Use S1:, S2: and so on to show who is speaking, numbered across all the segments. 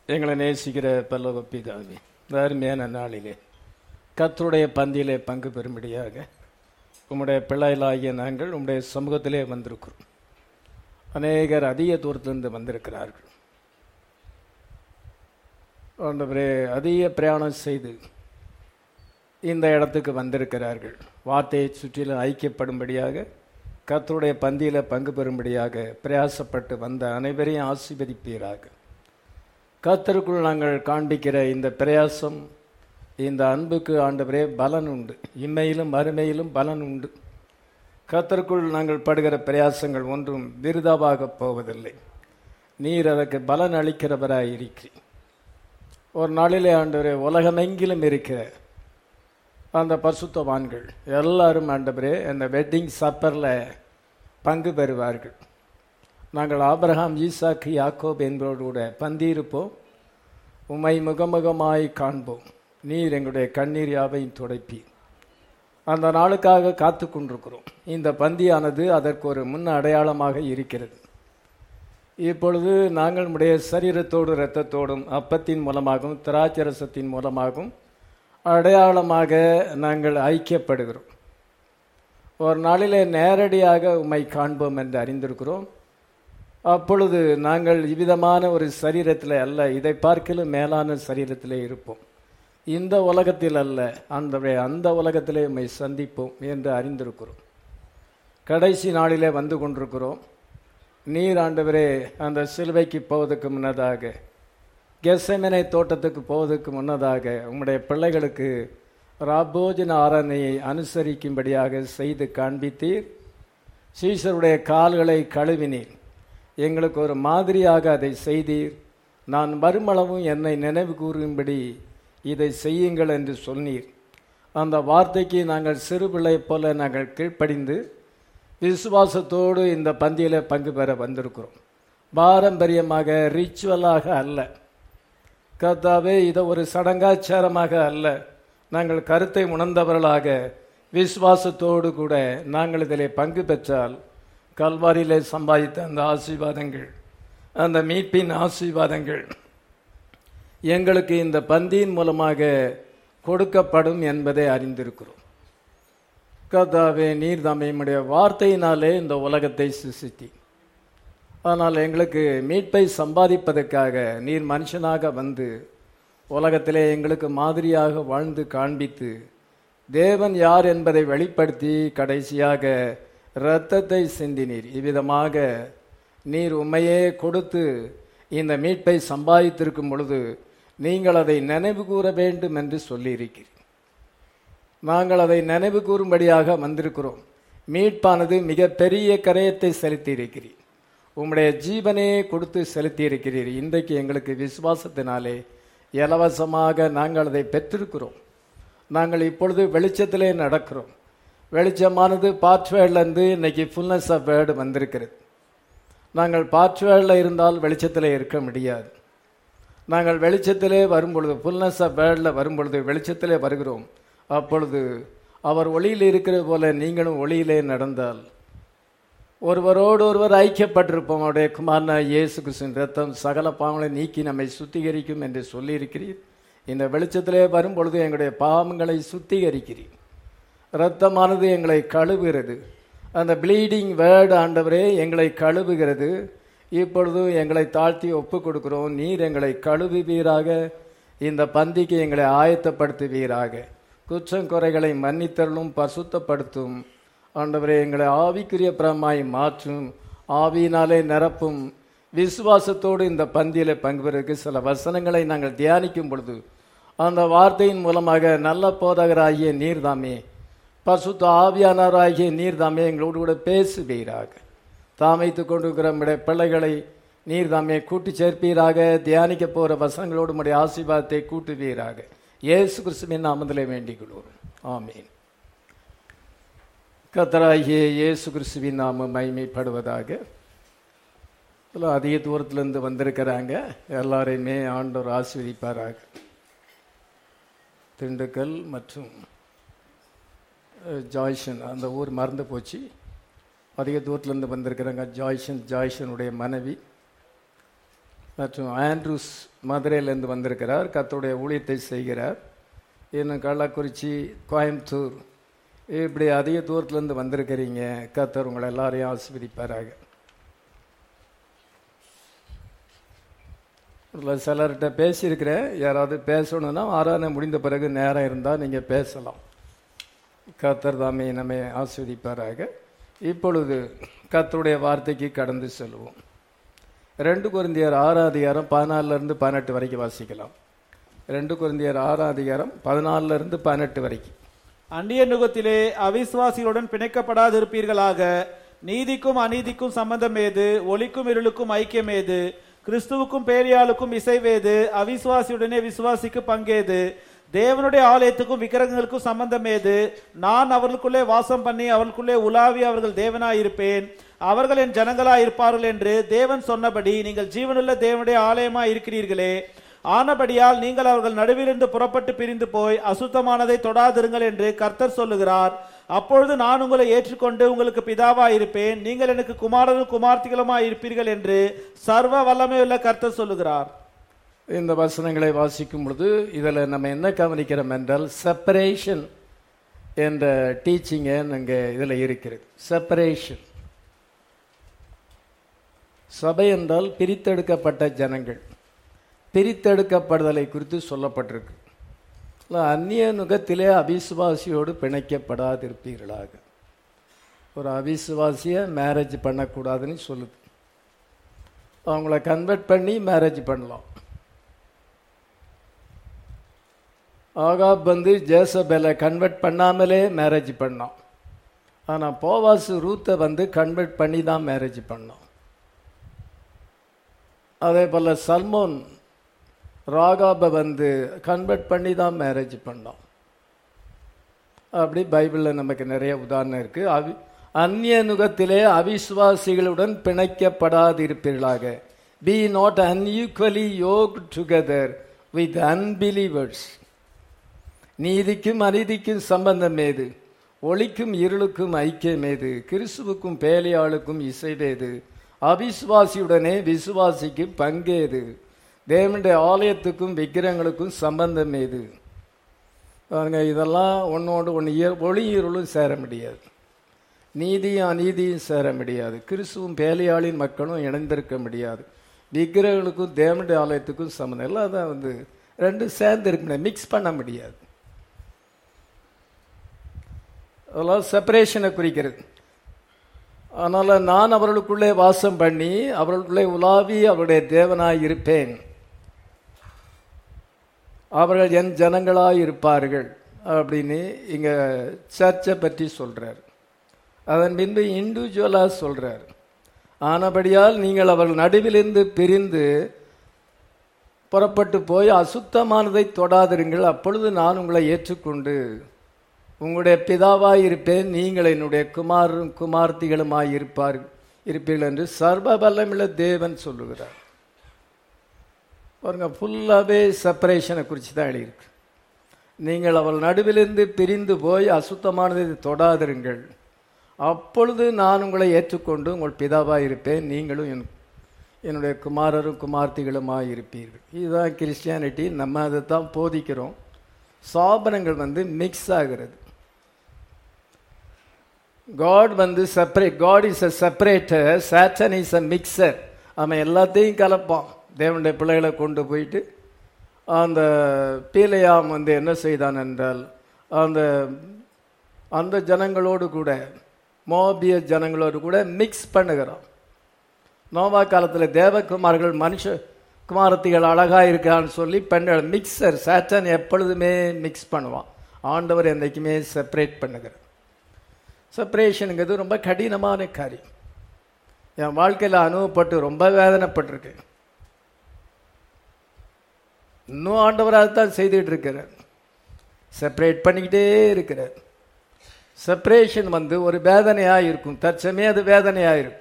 S1: எங்களை நேசிக்கிற பல்லவ பிதாவே இந்த அருமையான நாளிலே கர்த்தருடைய பந்தியிலே பங்கு பெறும்படியாக உம்முடைய பிள்ளைகளாகிய நாங்கள் உம்முடைய சமூகத்திலே வந்திருக்கிறோம் அநேகர் அதிக தூரத்திலிருந்து வந்திருக்கிறார்கள் ஆண்டவரே அதிக பிரயாணம் செய்து இந்த இடத்துக்கு வந்திருக்கிறார்கள் வார்த்தையை சுற்றிலும் ஐக்கியப்படும்படியாக கர்த்தருடைய பந்தியில் பங்கு பெறும்படியாக பிரயாசப்பட்டு வந்த அனைவரையும் ஆசீர்வதிப்பீராக கர்த்தருக்குள் நாங்கள் காண்பிக்கிற இந்த பிரயாசம் இந்த அன்புக்கு ஆண்டவரே பலன் உண்டு இம்மையிலும் மறுமையிலும் பலன் உண்டு கர்த்தருக்குள் நாங்கள் படுகிற பிரயாசங்கள் ஒன்றும் விருதாவாக போவதில்லை நீர் அதற்கு பலன் அளிக்கிறவராய் இருக்கிறீர் ஒரு நாளிலே ஆண்டவரே உலகமெங்கிலும் இருக்கிற அந்த பசுத்தவான்கள் எல்லாரும் ஆண்டவரே அந்த வெட்டிங் சப்பரில் பங்கு பெறுவார்கள் நாங்கள் ஆபிரகாம் ஈசாக்கு யாக்கோப் என்பவரோடு கூட பந்தியிருப்போம் உமை முகமுகமாய் காண்போம் நீர் எங்களுடைய கண்ணீர் யாவையும் துடைப்பீர் அந்த நாளுக்காக காத்து கொண்டிருக்கிறோம் இந்த பந்தியானது அதற்கு ஒரு முன் அடையாளமாக இருக்கிறது இப்பொழுது நாங்கள் நம்முடைய சரீரத்தோடு இரத்தத்தோடும் அப்பத்தின் மூலமாகவும் திராட்சரசத்தின் மூலமாகவும் அடையாளமாக நாங்கள் ஐக்கியப்படுகிறோம் ஒரு நாளிலே நேரடியாக உம்மை காண்போம் என்று அறிந்திருக்கிறோம் அப்பொழுது நாங்கள் இவ்விதமான ஒரு சரீரத்தில் அல்ல இதை பார்க்கலும் மேலான சரீரத்திலே இருப்போம் இந்த உலகத்தில் அல்ல அந்த அந்த உலகத்திலே உம்மை சந்திப்போம் என்று அறிந்திருக்கிறோம் கடைசி நாளிலே வந்து கொண்டிருக்கிறோம் நீர் ஆண்டவரே அந்த சிலுவைக்கு போவதற்கு முன்னதாக கெசமனை தோட்டத்துக்கு போவதற்கு முன்னதாக உம்முடைய பிள்ளைகளுக்கு ராபோஜன ஆரணையை அனுசரிக்கும்படியாக செய்து காண்பித்தீர் சீசருடைய கால்களை கழுவினீர் எங்களுக்கு ஒரு மாதிரியாக அதை செய்தீர் நான் மறுமளவும் என்னை நினைவு கூறும்படி இதை செய்யுங்கள் என்று சொன்னீர் அந்த வார்த்தைக்கு நாங்கள் சிறு பிள்ளை போல நாங்கள் கீழ்ப்படிந்து விசுவாசத்தோடு இந்த பந்தியில் பங்கு பெற வந்திருக்கிறோம் பாரம்பரியமாக ரிச்சுவலாக அல்ல கர்த்தாவே இதை ஒரு சடங்காச்சாரமாக அல்ல நாங்கள் கருத்தை உணர்ந்தவர்களாக விசுவாசத்தோடு கூட நாங்கள் இதில் பங்கு பெற்றால் கல்வாரியிலே சம்பாதித்த அந்த ஆசீர்வாதங்கள் அந்த மீட்பின் ஆசீர்வாதங்கள் எங்களுக்கு இந்த பந்தியின் மூலமாக கொடுக்கப்படும் என்பதை அறிந்திருக்கிறோம் கர்த்தாவே நீர் தம்மையுடைய வார்த்தையினாலே இந்த உலகத்தை சிசித்தி ஆனால் எங்களுக்கு மீட்பை சம்பாதிப்பதற்காக நீர் மனுஷனாக வந்து உலகத்திலே எங்களுக்கு மாதிரியாக வாழ்ந்து காண்பித்து தேவன் யார் என்பதை வெளிப்படுத்தி கடைசியாக இரத்தத்தை சிந்தினீர் இவ்விதமாக நீர் உண்மையே கொடுத்து இந்த மீட்பை சம்பாதித்திருக்கும் பொழுது நீங்கள் அதை நினைவு கூற வேண்டும் என்று சொல்லியிருக்கிறீர் நாங்கள் அதை நினைவு கூறும்படியாக வந்திருக்கிறோம் மீட்பானது மிக பெரிய கரையத்தை செலுத்தி இருக்கிறீர் உம்முடைய ஜீவனே கொடுத்து செலுத்தி இருக்கிறீர் இன்றைக்கு எங்களுக்கு விசுவாசத்தினாலே இலவசமாக நாங்கள் அதை பெற்றிருக்கிறோம் நாங்கள் இப்பொழுது வெளிச்சத்திலே நடக்கிறோம் வெளிச்சமானது பாட்வேர்ட்லேருந்து இன்னைக்கு ஃபுல்னஸ் ஆஃப் வேர்டு வந்திருக்கிறது நாங்கள் பாட்வேர்டில் இருந்தால் வெளிச்சத்தில் இருக்க முடியாது நாங்கள் வெளிச்சத்திலே வரும்பொழுது ஃபுல்னஸ் ஆஃப் வேர்டில் வரும்பொழுது வெளிச்சத்திலே வருகிறோம் அப்பொழுது அவர் ஒளியில் இருக்கிறது போல நீங்களும் ஒளியிலே நடந்தால் ஒருவரோடு ஒருவர் ஐக்கியப்பட்டிருப்போம் அவருடைய குமாரனா இயேசு கிறிஸ்துவின் ரத்தம் சகல பாவங்களை நீக்கி நம்மை சுத்திகரிக்கும் என்று சொல்லியிருக்கிறீர் இந்த வெளிச்சத்திலே வரும்பொழுது எங்களுடைய பாவங்களை சுத்திகரிக்கிறீர் இரத்தமானது எங்களை கழுவுகிறது அந்த ப்ளீடிங் வேர்டு ஆண்டவரே எங்களை கழுவுகிறது இப்பொழுது எங்களை தாழ்த்தி ஒப்பு கொடுக்கிறோம் நீர் எங்களை கழுவுவீராக இந்த பந்திக்கு எங்களை ஆயத்தப்படுத்துவீராக குற்றம் குறைகளை மன்னித்தருளும் பசுத்தப்படுத்தும் ஆண்டவரே எங்களை ஆவிக்குரிய பிரமாய் மாற்றும் ஆவியினாலே நிரப்பும் விசுவாசத்தோடு இந்த பந்தியில் பங்கு பெறுவதற்கு சில வசனங்களை நாங்கள் தியானிக்கும் பொழுது அந்த வார்த்தையின் மூலமாக நல்ல போதகராகிய நீர்தாமே பசுத்த ஆவியானவராகிய நீர்தாமே எங்களோடு கூட பேசுவீராக தாமைத்து கொண்டிருக்கிற நம்முடைய பிள்ளைகளை நீர்தாமே கூட்டி சேர்ப்பீராக தியானிக்க போகிற வசனங்களோடு நம்முடைய ஆசீர்வாதத்தை கூட்டுவீராக இயேசு கிறிஸ்துவின் நாமத்திலே வேண்டிக் கொள்வோம் ஆமீன் கத்தராகிய இயேசு கிறிஸ்துவின் நாம மைமைப்படுவதாக இதில் அதிக தூரத்திலிருந்து வந்திருக்கிறாங்க எல்லாரையுமே ஆண்டவர் ஆசீர்வதிப்பாராக திண்டுக்கல் மற்றும் ஜாய்ஷன் அந்த ஊர் மறந்து போச்சு அதிக தூரத்துலேருந்து வந்திருக்கிறாங்க ஜாய்ஷன் ஜாய்ஷனுடைய மனைவி மற்றும் ஆண்ட்ரூஸ் மதுரையிலேருந்து வந்திருக்கிறார் கர்த்தருடைய ஊழியத்தை செய்கிறார் இன்னும் கள்ளக்குறிச்சி கோயம்புத்தூர் இப்படி அதிக தூரத்துலேருந்து வந்திருக்கிறீங்க கர்த்தர் உங்களை எல்லாரையும் ஆசீர்வதிப்பாராக இதில் சிலர்கிட்ட பேசியிருக்கிறேன் யாராவது பேசணும்னா ஆராதனை முடிந்த பிறகு நேரம் இருந்தால் நீங்கள் பேசலாம் கர்த்தர் தாமே நம்மை ஆஸ்வதிப்பாராக இப்பொழுது கர்த்தருடைய வார்த்தைக்கு கடந்து செல்வோம் ரெண்டு குருந்தியர் ஆறாம் அதிகாரம் பதினாலுல இருந்து பதினெட்டு வரைக்கும் வாசிக்கலாம் ரெண்டு குருந்தியர் ஆறாம் அதிகாரம் பதினாலுல இருந்து பதினெட்டு வரைக்கும்
S2: அந்நிய நுகத்திலே அவிசுவாசிகளுடன் பிணைக்கப்படாதிருப்பீர்களாக நீதிக்கும் அநீதிக்கும் சம்பந்தம் ஏது ஒளிக்கும் இருளுக்கும் ஐக்கியம் ஏது கிறிஸ்துவுக்கும் பேரியாளுக்கும் இசைவேது அவிசுவாசியுடனே விசுவாசிக்கு பங்கேது தேவனுடைய ஆலயத்துக்கும் விக்கிரகங்களுக்கும் சம்பந்தம் ஏது நான் அவர்களுக்குள்ளே வாசம் பண்ணி அவர்களுக்குள்ளே உலாவி அவர்கள் தேவனாய் இருப்பேன் அவர்கள் என் ஜனங்களாய் இருப்பார்கள் என்று தேவன் சொன்னபடி நீங்கள் ஜீவனுள்ள தேவனுடைய ஆலயமாய் இருக்கிறீர்களே ஆனபடியால் நீங்கள் அவர்கள் நடுவிலிருந்து புறப்பட்டு பிரிந்து போய் அசுத்தமானதை தொடாதிருங்கள் என்று கர்த்தர் சொல்லுகிறார் அப்பொழுது நான் உங்களை ஏற்றுக்கொண்டு உங்களுக்கு பிதாவா இருப்பேன் நீங்கள் எனக்கு குமாரரும் குமார்த்திகளுமா இருப்பீர்கள் என்று சர்வ வல்லமையுள்ள கர்த்தர் சொல்லுகிறார்
S1: இந்த வசனங்களை வாசிக்கும் பொழுது இதில் நம்ம என்ன கவனிக்கிறோம் என்றால் செப்பரேஷன் என்ற டீச்சிங்கை அங்கே இதில் இருக்கிறது செப்பரேஷன் சபை என்றால் பிரித்தெடுக்கப்பட்ட ஜனங்கள் பிரித்தெடுக்கப்படுதலை குறித்து சொல்லப்பட்டிருக்கு இல்ல, அந்நிய நுகத்திலே அவிசுவாசியோடு பிணைக்கப்படாதிருப்பீர்களாக ஒரு அவிசுவாசியை மேரேஜ் பண்ணக்கூடாதுன்னு சொல்லுது அவங்கள கன்வெர்ட் பண்ணி மேரேஜ் பண்ணலாம் ஆகாப் வந்து ஜேசபேலை கன்வெர்ட் பண்ணாமலே மேரேஜ் பண்ணான் ஆனால் போவாசு ரூத்தை வந்து கன்வெர்ட் பண்ணி தான் மேரேஜ் பண்ணான் அதே போல் சல்மோன் ராகாபை வந்து கன்வெர்ட் பண்ணி தான் மேரேஜ் பண்ணான் அப்படி பைபிளில் நமக்கு நிறைய உதாரணம் இருக்கு அவி அந்நிய நுகத்திலே அவிசுவாசிகளுடன் பிணைக்கப்படாதிருப்பீர்களாக be not unequally yoked together with unbelievers நீதிக்கும் அநீதிக்கும் சம்பந்தம் ஏது ஒளிக்கும் இருளுக்கும் ஐக்கியம் ஏது கிறிஸ்துவுக்கும் பேலியாளுக்கும் இசைவேது அவிசுவாசியுடனே விசுவாசிக்கு பங்கேது தேவனுடைய ஆலயத்துக்கும் விக்கிரகங்களுக்கும் சம்பந்தம் ஏது பாருங்க இதெல்லாம் ஒன்றோடு ஒன்று ஒளி இருளும் சேர முடியாது நீதியும் அநீதியும் சேர முடியாது கிறிஸ்துவும் பேலியாளின் மக்களும் இணைந்திருக்க முடியாது விக்கிரகங்களுக்கும் தேவனுடைய ஆலயத்துக்கும் சம்மந்தம் எல்லாம் தான் வந்து ரெண்டும் சேர்ந்து இருக்க முடியாது மிக்ஸ் பண்ண முடியாது அதெல்லாம் செப்பரேஷனை குறிக்கிறது அதனால நான் அவர்களுக்குள்ளே வாசம் பண்ணி அவர்களுக்குள்ளே உலாவி அவருடைய தேவனாய் இருப்பேன் அவர்கள் என் ஜனங்களாய் இருப்பார்கள் அப்படின்னு இங்க சர்ச்சை பற்றி சொல்றார் அதன் பின்பு இண்டிவிஜுவலாக சொல்றார் ஆனபடியால் நீங்கள் அவர்கள் நடுவிலிருந்து பிரிந்து புறப்பட்டு போய் அசுத்தமானதை தொடாதிருங்கள் அப்பொழுது நான் உங்களை ஏற்றுக்கொண்டு உங்களுடைய பிதாவாய் இருப்பேன் நீங்கள் என்னுடைய குமாரும் குமார்த்திகளுமாய் இருப்பார் இருப்பீர்கள் என்று சர்வ வல்லமுள்ள தேவன் சொல்லுகிறார் பாருங்க ஃபுல்லாகவே செப்பரேஷனை குறித்து தான் எழுதியிருக்கு நீங்கள் அவள் நடுவிலிருந்து பிரிந்து போய் அசுத்தமானதை தொடாதிருங்கள் அப்பொழுது நான் உங்களை ஏற்றுக்கொண்டு உங்கள் பிதாவாக இருப்பேன் நீங்களும் என் என்னுடைய குமாரரும் குமார்த்திகளுமாய் இருப்பீர்கள் இதுதான் கிறிஸ்டியானிட்டி நம்ம அதை தான் போதிக்கிறோம் சாபனங்கள் வந்து மிக்ஸ் ஆகிறது காட் வந்து separate God is a separator Satan is a mixer அவன் எல்லாத்தையும் கலப்பான் தேவனுடைய பிள்ளைகளை கொண்டு போயிட்டு அந்த பீலையாம் வந்து என்ன செய்தான் என்றால் அந்த அந்த ஜனங்களோடு கூட மோபிய ஜனங்களோடு கூட மிக்ஸ் பண்ணுகிறான் நோவா காலத்தில் தேவகுமார்கள் மனுஷ குமாரத்திகள் அழகாக இருக்கான்னு சொல்லி பெண்கள் மிக்சர் சாட்டன் எப்பொழுதுமே மிக்ஸ் பண்ணுவான் ஆண்டவர் என்றைக்குமே செப்பரேட் பண்ணுகிறார் செப்பரேஷனுங்கிறது ரொம்ப கடினமான காரியம் என் வாழ்க்கையில் அனுபவப்பட்டு ரொம்ப வேதனைப்பட்டிருக்கேன் இன்னும் ஆண்டவராக தான் செய்துட்டு இருக்கிறார் செப்பரேட் பண்ணிக்கிட்டே இருக்கிறார் செப்பரேஷன் வந்து ஒரு வேதனையாக இருக்கும் தற்சமே அது வேதனையாக இருக்கும்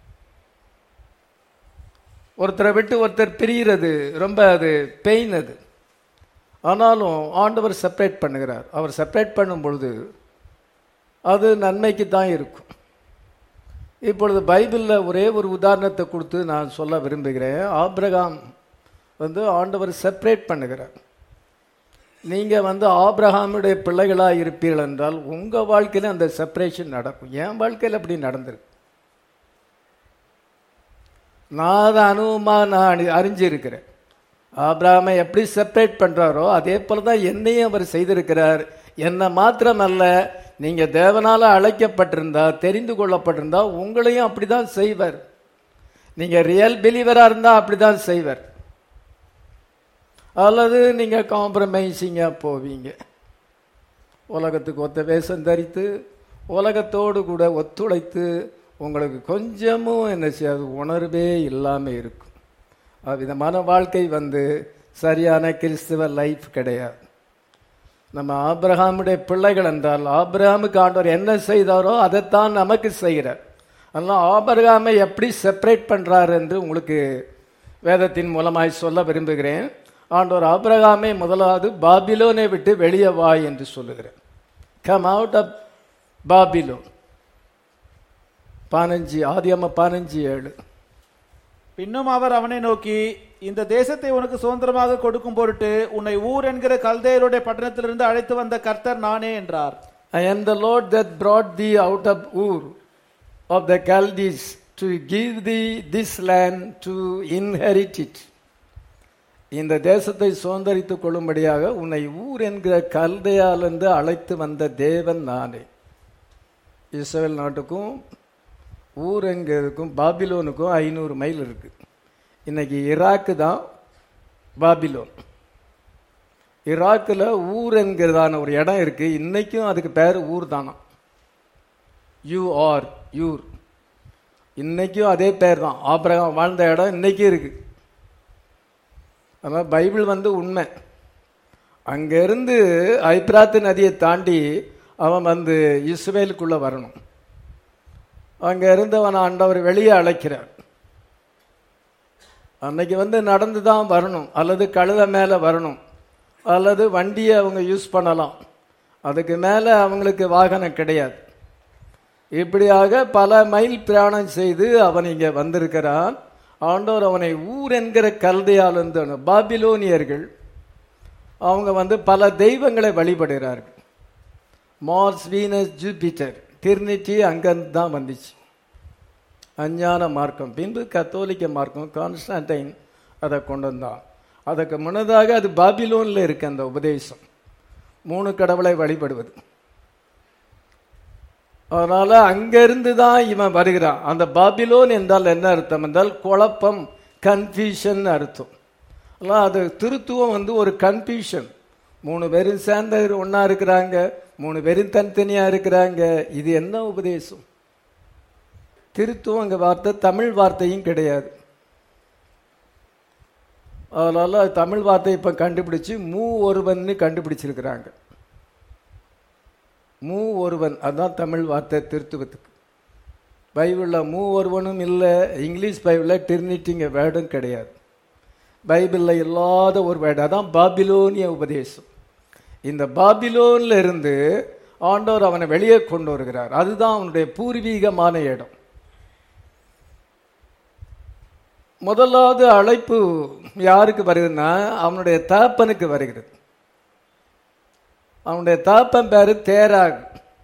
S1: ஒருத்தரை விட்டு ஒருத்தர் பிரிகிறது ரொம்ப அது பெயின் அது ஆனாலும் ஆண்டவர் செப்பரேட் பண்ணுகிறார் அவர் செப்பரேட் பண்ணும் பொழுது அது நன்மைக்கு தான் இருக்கும் இப்பொழுது பைபிளில் ஒரே ஒரு உதாரணத்தை கொடுத்து நான் சொல்ல விரும்புகிறேன் ஆபிரகாம் வந்து ஆண்டவர் செப்பரேட் பண்ணுகிறார் நீங்கள் வந்து ஆபிரகாமுடைய பிள்ளைகளாக இருப்பீர்கள் என்றால் உங்கள் வாழ்க்கையில் அந்த செப்பரேஷன் நடக்கும் என் வாழ்க்கையில் அப்படி நடந்திருக்கு நான் அதை அனுபவமாக நான் அறி- அறிஞ்சிருக்கிறேன் ஆபிரகாமை எப்படி செப்பரேட் பண்றாரோ அதே போல தான் என்னையும் அவர் செய்திருக்கிறார் என்ன மாத்திரமல்ல நீங்க தேவனால அழைக்கப்பட்டிருந்தா தெரிந்து கொள்ளப்பட்டிருந்தா உங்களையும் அப்படிதான் செய்வார் நீங்க ரியல் பிலீவரா இருந்தா அப்படிதான் செய்வார் அல்லது நீங்க காம்ப்ரமைசிங்கா போவீங்க உலகத்துக்கு ஒத்த வேஷம் தரித்து உலகத்தோடு கூட ஒத்துழைத்து உங்களுக்கு கொஞ்சமும் என்ன செய்யாது உணர்வே இல்லாமல் இருக்கும் அவ்விதமான வாழ்க்கை வந்து சரியான கிறிஸ்துவ லைஃப் கிடையாது நம்ம ஆபிரகாமுடைய பிள்ளைகள் என்றால் ஆபிரகாமுக்கு ஆண்டவர் என்ன செய்தாரோ அதைத்தான் நமக்கு செய்கிறார் அதனால் ஆபிரகாமை எப்படி செப்பரேட் பண்றார் என்று உங்களுக்கு வேதத்தின் மூலமாய் சொல்ல விரும்புகிறேன் ஆண்டவர் ஆபிரகாமை முதலாவது பாபிலோனை விட்டு வெளியே வா என்று சொல்லுகிறேன் கம் அவுட் ஆஃப் பாபிலோன் பதினஞ்சு ஆதியம்ம பதினஞ்சு ஏழு
S2: பின்னும் அவர் அவனை நோக்கி இந்த தேசத்தை உனக்கு சுதந்திரமாக கொடுக்கும் பொருட்டு உன்னை ஊர் என்கிற கல்தேயருடைய பட்டணத்திலிருந்து அழைத்து வந்த கர்த்தர் நானே என்றார்
S1: I am the Lord that brought thee out of Ur of the Chaldees to give thee this land to inherit it. இந்த தேசத்தை சுதந்திரித்துக் கொள்ளும்படியாக உன்னை ஊர் என்கிற கல்தையாலிருந்து அழைத்து வந்த தேவன் நானே இஸ்ரேல் நாட்டுக்கும் ஊர் என்கிறதுக்கும் பாபிலோனுக்கும் ஐநூறு மைல் இருக்கு இன்னைக்கு ஈராக்கு தான் பாபிலோன் ஈராக்கில் ஊர் என்கிறதான ஒரு இடம் இருக்கு இன்னைக்கும் அதுக்கு பேர் ஊர் தானா யூ ஆர் யூர் இன்னைக்கும் அதே பேர் தான் ஆபிரகாம் வாழ்ந்த இடம் இன்னைக்கும் இருக்கு அதான் பைபிள் வந்து உண்மை அங்கிருந்து ஐப்ராத்து நதியை தாண்டி அவன் வந்து இஸ்ரேலுக்குள்ள வரணும் அங்க இருந்து அவன் ஆண்டவர் வெளியே அழைக்கிறார் அன்னைக்கு வந்து நடந்து தான் வரணும் அல்லது கழுத மேலே வரணும் அல்லது வண்டியை அவங்க யூஸ் பண்ணலாம் அதுக்கு மேலே அவங்களுக்கு வாகனம் கிடையாது இப்படியாக பல மைல் பிரயாணம் செய்து அவன் இங்கே வந்திருக்கிறான் ஆண்டவர் அவனை ஊர் என்கிற கல்தையால் இருந்து பாபிலோனியர்கள் அவங்க வந்து பல தெய்வங்களை வழிபடுகிறார்கள் மார்ஸ் வீனஸ் ஜூபிட்டர் டிர்னிட்டி அங்கிருந்து தான் வந்துச்சு அஞ்ஞான மார்க்கம் பின்பு கத்தோலிக்க மார்க்கம் கான்ஸ்டான்டைன் அதை கொண்டு வந்தான் அதுக்கு முன்னதாக அது பாபிலோனில் இருக்கு அந்த உபதேசம் மூணு கடவுளை வழிபடுவது அதனால அங்கிருந்து தான் இவன் வருகிறான் அந்த பாபிலோன் என்றால் என்ன அர்த்தம் என்றால் குழப்பம் கன்ஃபியூஷன் அர்த்தம் அதெல்லாம் அது திருத்துவம் வந்து ஒரு கன்ஃபியூஷன் மூணு பேரும் சேர்ந்த ஒண்ணா இருக்கிறாங்க மூணு பேரும் தனித்தனியா இருக்கிறாங்க இது என்ன உபதேசம் திருத்துவங்க வார்த்தை தமிழ் வார்த்தையும் கிடையாது அதனால தமிழ் வார்த்தை இப்ப கண்டுபிடிச்சு மூ ஒருவன்னு கண்டுபிடிச்சிருக்கிறாங்க மூ ஒருவன் அதுதான் தமிழ் வார்த்தை திருத்துவத்துக்கு பைபிளில் மூ ஒருவனும் இல்லை இங்கிலீஷ் பைபிளில் டிர்னிட்டிங்க வேர்டும் கிடையாது பைபிளில் இல்லாத ஒரு வேர்டு அதான் பாபிலோனிய உபதேசம் இந்த பாபிலோன்ல இருந்து ஆண்டவர் அவனை வெளியே கொண்டு வருகிறார் அதுதான் அவனுடைய பூர்வீகமான இடம் முதலாவது அழைப்பு யாருக்கு வருகிறதுனா அவனுடைய தகப்பனுக்கு வருகிறது அவனுடைய தகப்பன் பேரு தேராக்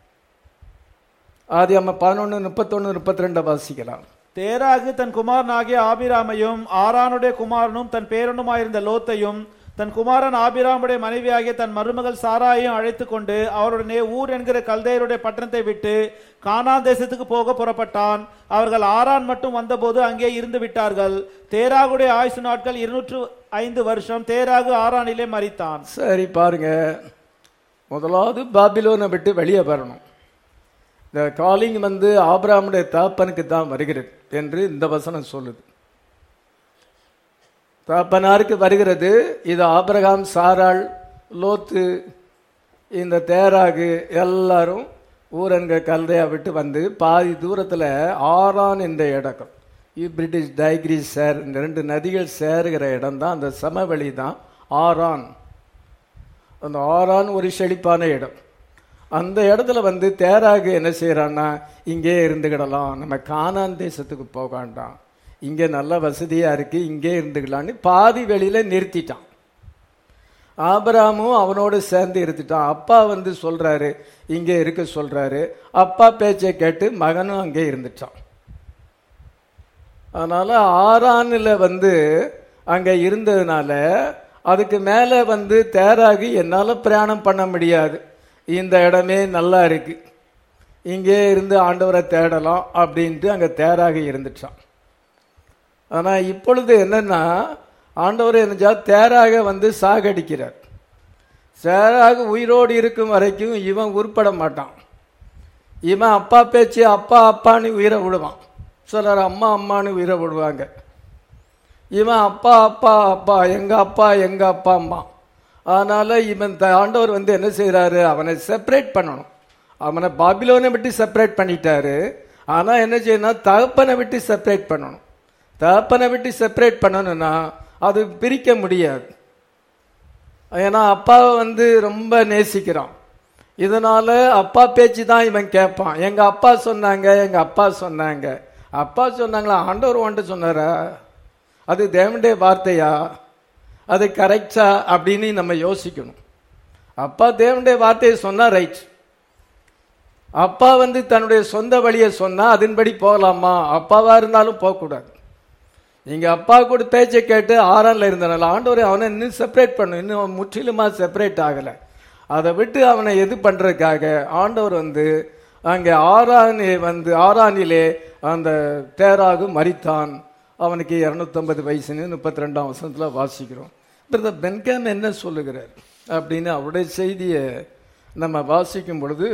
S1: ஆதி அம்மா பதினொன்று முப்பத்தொன்று முப்பத்தி ரெண்டை வாசிக்கலாம்
S2: தேராகு தன் குமாரனாகிய ஆபிராமையும் ஆரானுடைய குமாரனும் தன் பேரனுமாயிருந்த லோத்தையும் தன் குமாரன் ஆபிராமுடைய மனைவியாகிய தன் மருமகள் சாராயையும் அழைத்து கொண்டு அவருடனே ஊர் என்கிற கல்தையருடைய பட்டணத்தை விட்டு கானான் தேசத்துக்கு போக புறப்பட்டான் அவர்கள் ஆரான் மட்டும் வந்தபோது அங்கே இருந்து விட்டார்கள் தேராகுடைய ஆயுசு நாட்கள் இருநூற்று ஐந்து வருஷம் தேராகு ஆரானிலே மரித்தான்
S1: சரி பாருங்க முதலாவது பாபிலோனை விட்டு வெளியே வரணும் இந்த காலிங் வந்து ஆபிராமுடைய தாப்பனுக்கு தான் வருகிறது என்று இந்த வசனம் சொல்லுது தாப்பனாருக்கு வருகிறது இது ஆபிரகாம் சாராள் லோத்து இந்த தேராகு எல்லாரும் ஊரங்க கல்தையா விட்டு வந்து பாதி தூரத்தில் ஆரான் என்ற இடம் பிரிட்டிஷ் டைக்ரீஸ் சேர் இந்த ரெண்டு நதிகள் சேருகிற இடம் தான் அந்த சமவெளி தான் ஆரான் அந்த ஆரான் ஒரு செழிப்பான இடம் அந்த இடத்துல வந்து தேராக என்ன செய்யறான்னா இங்கே இருந்துக்கிடலாம் நம்ம கானான் தேசத்துக்கு போக வேண்டாம் இங்கே நல்ல வசதியா இருக்கு இங்கே இருந்துக்கலான்னு பாதி வெளியில நிறுத்திட்டான் ஆபராமும் அவனோடு சேர்ந்து இருந்துட்டான் அப்பா வந்து சொல்றாரு இங்கே இருக்க சொல்றாரு அப்பா பேச்சை கேட்டு மகனும் அங்கே இருந்துட்டான் அதனால ஆறானில் வந்து அங்க இருந்ததுனால அதுக்கு மேல வந்து தேராகி என்னால பிரயாணம் பண்ண முடியாது இந்த இடமே நல்லா இருக்கு இங்கே இருந்து ஆண்டவரை தேடலாம் அப்படின்ட்டு அங்க தேராகி இருந்துட்டான் ஆனா இப்பொழுது என்னன்னா ஆண்டவர் என்னச்சா தேராக வந்து சாகடிக்கிறார் தேராக உயிரோடு இருக்கும் வரைக்கும் இவன் உருப்பட மாட்டான் இவன் அப்பா பேச்சு அப்பா அப்பான்னு உயிரை விடுவான் சிலர் அம்மா அம்மான்னு உயிரை விடுவாங்க இவன் அப்பா அப்பா அப்பா எங்க அப்பா எங்க அப்பா அம்மா அதனால இவன் த- ஆண்டவர் வந்து என்ன செய்றாரு அவனை செப்பரேட் பண்ணணும் அவனை பாபிலோனை விட்டு செப்பரேட் பண்ணிட்டாரு ஆனா என்ன செய்யணும் தகப்பனை விட்டு செப்பரேட் பண்ணணும் தகப்பனை விட்டு செப்பரேட் பண்ணணும்னா அது பிரிக்க முடியாது ஏன்னா அப்பாவை வந்து ரொம்ப நேசிக்கிறான் இதனால அப்பா பேச்சு தான் இவன் கேட்பான் எங்க அப்பா சொன்னாங்க எங்க அப்பா சொன்னாங்க அப்பா சொன்னாங்களா ஆண்டவர் வந்துட்டு சொன்னாரா அது தேவனுடைய வார்த்தையா அது கரெக்டா அப்படின்னு நம்ம யோசிக்கணும் அப்பா தேவனுடைய வார்த்தையை சொன்னா ரைட் அப்பா வந்து தன்னுடைய சொந்த வழியை சொன்னா அதன்படி போகலாமா அப்பாவா இருந்தாலும் போகக்கூடாது நீங்க அப்பா கூட பேச்சை கேட்டு ஆறான்ல இருந்தனால ஆண்டவர் அவனை இன்னும் செப்பரேட் பண்ணும் இன்னும் அவன் முற்றிலுமா செப்பரேட் ஆகல அதை விட்டு அவனை எது பண்றதுக்காக ஆண்டவர் வந்து அங்கே ஆறானி வந்து ஆறானிலே அந்த தேராகு மரித்தான் அவனுக்கு 250 வயசுன்னு முப்பத்தி ரெண்டாம் வருஷத்துல வாசிக்கிறோம் பிரதர் பென்காம் என்ன சொல்லுகிறார் அப்படின்னு அவருடைய செய்தியை நம்ம வாசிக்கும் பொழுது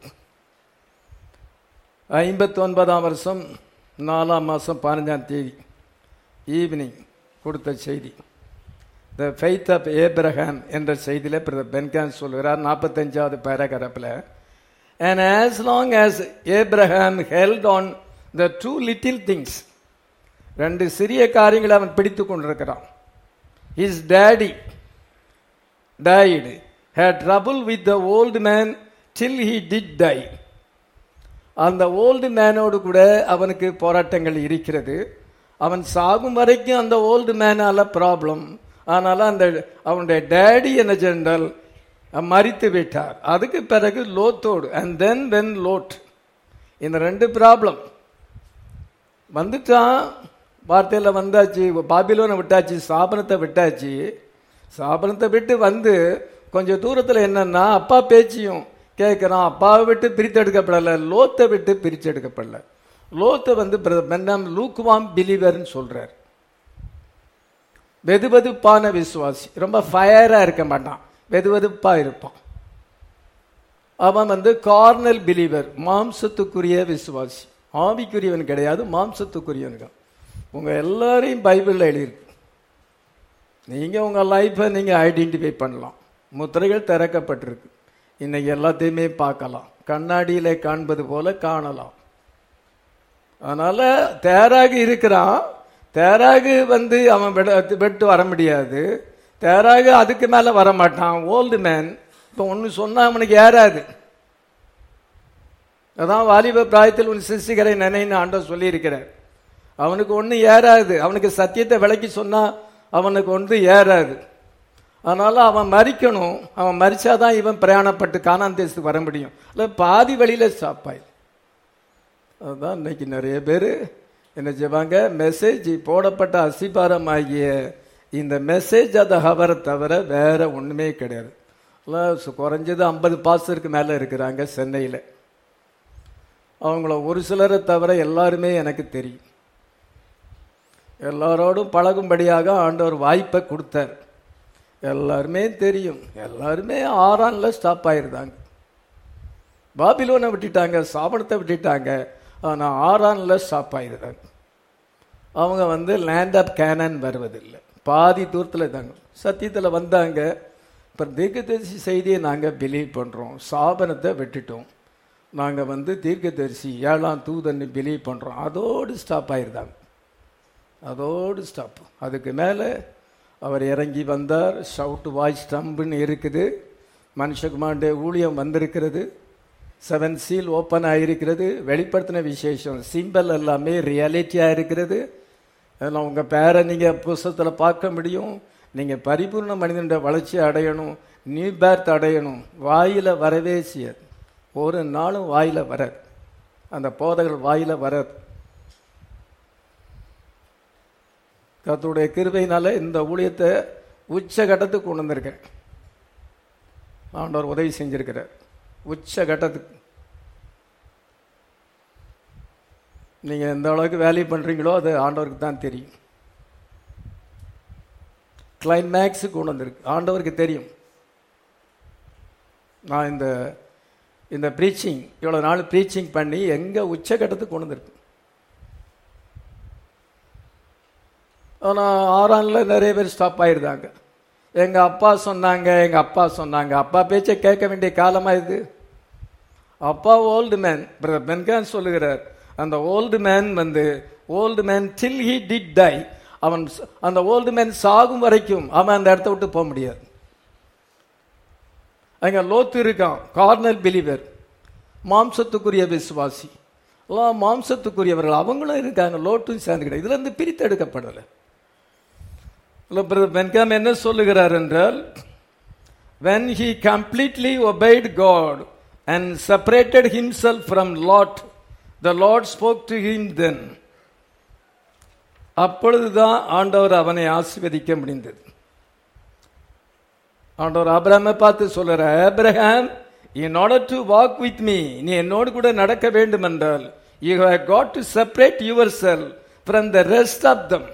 S1: ஐம்பத்தி ஒன்பதாம் வருஷம் நாலாம் மாதம் பதினஞ்சாம் தேதி ஈவினிங் கொடுத்த செய்தி த ஃபெய்த் ஆஃப் ஏப்ரஹாம் என்ற செய்தியில் பிரதர் பென்கான் சொல்கிறார் நாற்பத்தஞ்சாவது பேராகிராஃபில் and as long as Abraham held on the two little things ரெண்டு சிறிய காரியங்களை அவன் பிடித்து கொண்டிருக்கிறான் his daddy died had trouble with the old man till he did die அந்த ஓல்டு மேனோடு கூட அவனுக்கு போராட்டங்கள் இருக்கிறது அவன் சாகும் வரைக்கும் அந்த ஓல்டு மேனால ப்ராப்ளம் அதனால அந்த அவனுடைய டேடி என்ன ஜெனரல் மறித்து விட்டார் அதுக்கு பிறகு லோத்தோடு அண்ட் தென் வென் லோட் இந்த ரெண்டு ப்ராப்ளம் வந்துட்டான் வார்த்தையில் வந்தாச்சு பாபிலோனை விட்டாச்சு சாபனத்தை விட்டாச்சு சாபனத்தை விட்டு வந்து கொஞ்சம் தூரத்தில் என்னன்னா அப்பா பேச்சியும் கேட்குறான் அப்பாவை விட்டு பிரித்தெடுக்கப்படலை லோத்தை விட்டு பிரிச்செடுக்கப்படல லோத்தை வந்து பிரதமர் லூக்குவாம் பிலீவர்னு சொல்றார் வெதுவெதுப்பான விசுவாசி ரொம்ப ஃபயரா இருக்க மாட்டான் வெதுவெதுப்பா இருப்பான் அவன் வந்து கார்னல் பிலீவர் மாம்சத்துக்குரிய விசுவாசி ஆவிக்குரியவன் கிடையாது மாம்சத்துக்குரியவனுக்கு உங்க எல்லாரையும் பைபிள்ல எழுதியிருக்கு நீங்க உங்க லைஃப்பை நீங்க ஐடென்டிஃபை பண்ணலாம் முத்திரைகள் திறக்கப்பட்டிருக்கு இன்னைக்கு எல்லாத்தையுமே பார்க்கலாம் கண்ணாடியில காண்பது போல காணலாம் அதனால தேராகு இருக்கிறான் தேராகு வந்து அவன் விட- விட்டு வர முடியாது தேராகு அதுக்கு மேல வர மாட்டான் ஓல்டு மேன் இப்போ ஒன்று சொன்னா அவனுக்கு ஏறாது அதான் வாலிப பிராயத்தில் உன் சிசிகரை நினைன்னு ஆண்டவர் சொல்லியிருக்கிறார் அவனுக்கு ஒன்றும் ஏறாது அவனுக்கு சத்தியத்தை விளக்கி சொன்னா அவனுக்கு ஒன்று ஏறாது அதனால அவன் மறிக்கணும் அவன் மறிச்சாதான் இவன் பிரயாணப்பட்டு காணான் தேசத்துக்கு வர முடியும் இல்லை பாதி வழியில ஸ்டாப் ஆயிடும் அதுதான் இன்னைக்கு நிறைய பேர் என்ன செய்வாங்க மெசேஜ் போடப்பட்ட அசிபாரம் ஆகிய இந்த மெசேஜ் அதை ஹவரை தவிர வேற ஒண்ணுமே கிடையாது எல்லாம் சு- குறைஞ்சது ஐம்பது பாஸ்டருக்கு மேல இருக்கிறாங்க சென்னையில் அவங்கள ஒரு சிலரை தவிர எல்லாருமே எனக்கு தெரியும் எல்லாரோடும் பழகும்படியாக ஆண்டவர் வாய்ப்பை கொடுத்தார் எல்லாருமே தெரியும் எல்லாருமே ஆறான்ல ஸ்டாப் ஆயிருந்தாங்க பாபிலோனை விட்டுட்டாங்க சாபனத்தை விட்டுட்டாங்க ஆனா ஆறான்ல ஸ்டாப் ஆயிருந்தாங்க அவங்க வந்து லேண்ட் ஆஃப் கேனன் வருவதில்லை பாதி தூரத்தில் தாங்க சத்தியத்தில் வந்தாங்க இப்போ தீர்க்கதரிசி செய்தியை நாங்கள் பிலீவ் பண்ணுறோம் சாபனத்தை விட்டுட்டோம் நாங்கள் வந்து தீர்க்கதரிசி ஏழாம் தூதன்னு பிலீவ் பண்ணுறோம் அதோடு ஸ்டாப் ஆயிருந்தாங்க அதோடு ஸ்டாப் அதுக்கு மேலே அவர் இறங்கி வந்தார் ஷவுட் வாய்ஸ் ஸ்டம்புன்னு இருக்குது மனுஷகுமாருடைய ஊழியம் வந்திருக்கிறது செவன் சீல் ஓப்பன் ஆகிருக்கிறது வெளிப்படுத்தின விசேஷம் சிம்பல் எல்லாமே ரியாலிட்டியாக இருக்கிறது அதெல்லாம் உங்கள் பேரை நீங்கள் புஸ்தகத்தில் பார்க்க முடியும் நீங்கள் பரிபூர்ண மனிதனுடைய வளர்ச்சி அடையணும் நியூ பேர்த் அடையணும் வாயில் வரவே செய்யாது ஒரு நாளும் வாயில் வராது அந்த போதைகள் வாயில் வராது கர்த்தருடைய கிருபையினால இந்த ஊழியத்தை உச்சகட்டத்துக்கு கொண்டு வந்திருக்கேன் ஆண்டவர் உதவி செஞ்சிருக்கிறார் உச்சகட்டத்துக்கு நீங்கள் எந்த அளவுக்கு வேல்யூ பண்ணுறீங்களோ அது ஆண்டவருக்கு தான் தெரியும் கிளைமேக்ஸுக்கு கொண்டு வந்திருக்கு ஆண்டவருக்கு தெரியும் நான் இந்த இந்த ப்ரீச்சிங் இவ்வளோ நாள் ப்ரீச்சிங் பண்ணி எங்கே உச்சகட்டத்துக்கு கொண்டு வந்திருக்கு ஆனால் ஆறானில் நிறைய பேர் ஸ்டாப் ஆயிருந்தாங்க எங்கள் அப்பா சொன்னாங்க எங்கள் அப்பா சொன்னாங்க அப்பா பேச்சை கேட்க வேண்டிய காலமாக இது அப்பா ஓல்டு மேன் பிரதர் பென்கான் சொல்லுகிறார் அந்த ஓல்டு மேன் வந்து old man till he did die அவன் ச- அந்த ஓல்டு மேன் சாகும் வரைக்கும் அவன் அந்த இடத்த விட்டு போக முடியாது அங்க லோத்து இருக்கான் கார்னல் பிலிவர் மாம்சத்துக்குரிய விசுவாசி எல்லாம் மாம்சத்துக்குரியவர்கள் அவங்களும் இருக்காங்க லோட்டும் சேர்ந்துக்கிட்ட இதுல இருந்து பிரித்து எடுக்கப்படலை பென்காம் என்ன சொல்லுகிறார் என்றால் when he completely obeyed God and separated himself from Lot, the Lord spoke to him then. அப்பொழுதுதான் ஆண்டவர் அவனை ஆசீர்வதிக்க முடிந்தது ஆண்டவர் ஆபிரகாமை பார்த்து சொல்லுற Abraham in order to walk with me நீ என்னோடு கூட நடக்க வேண்டும் என்றால் you have got to separate yourself from the rest of them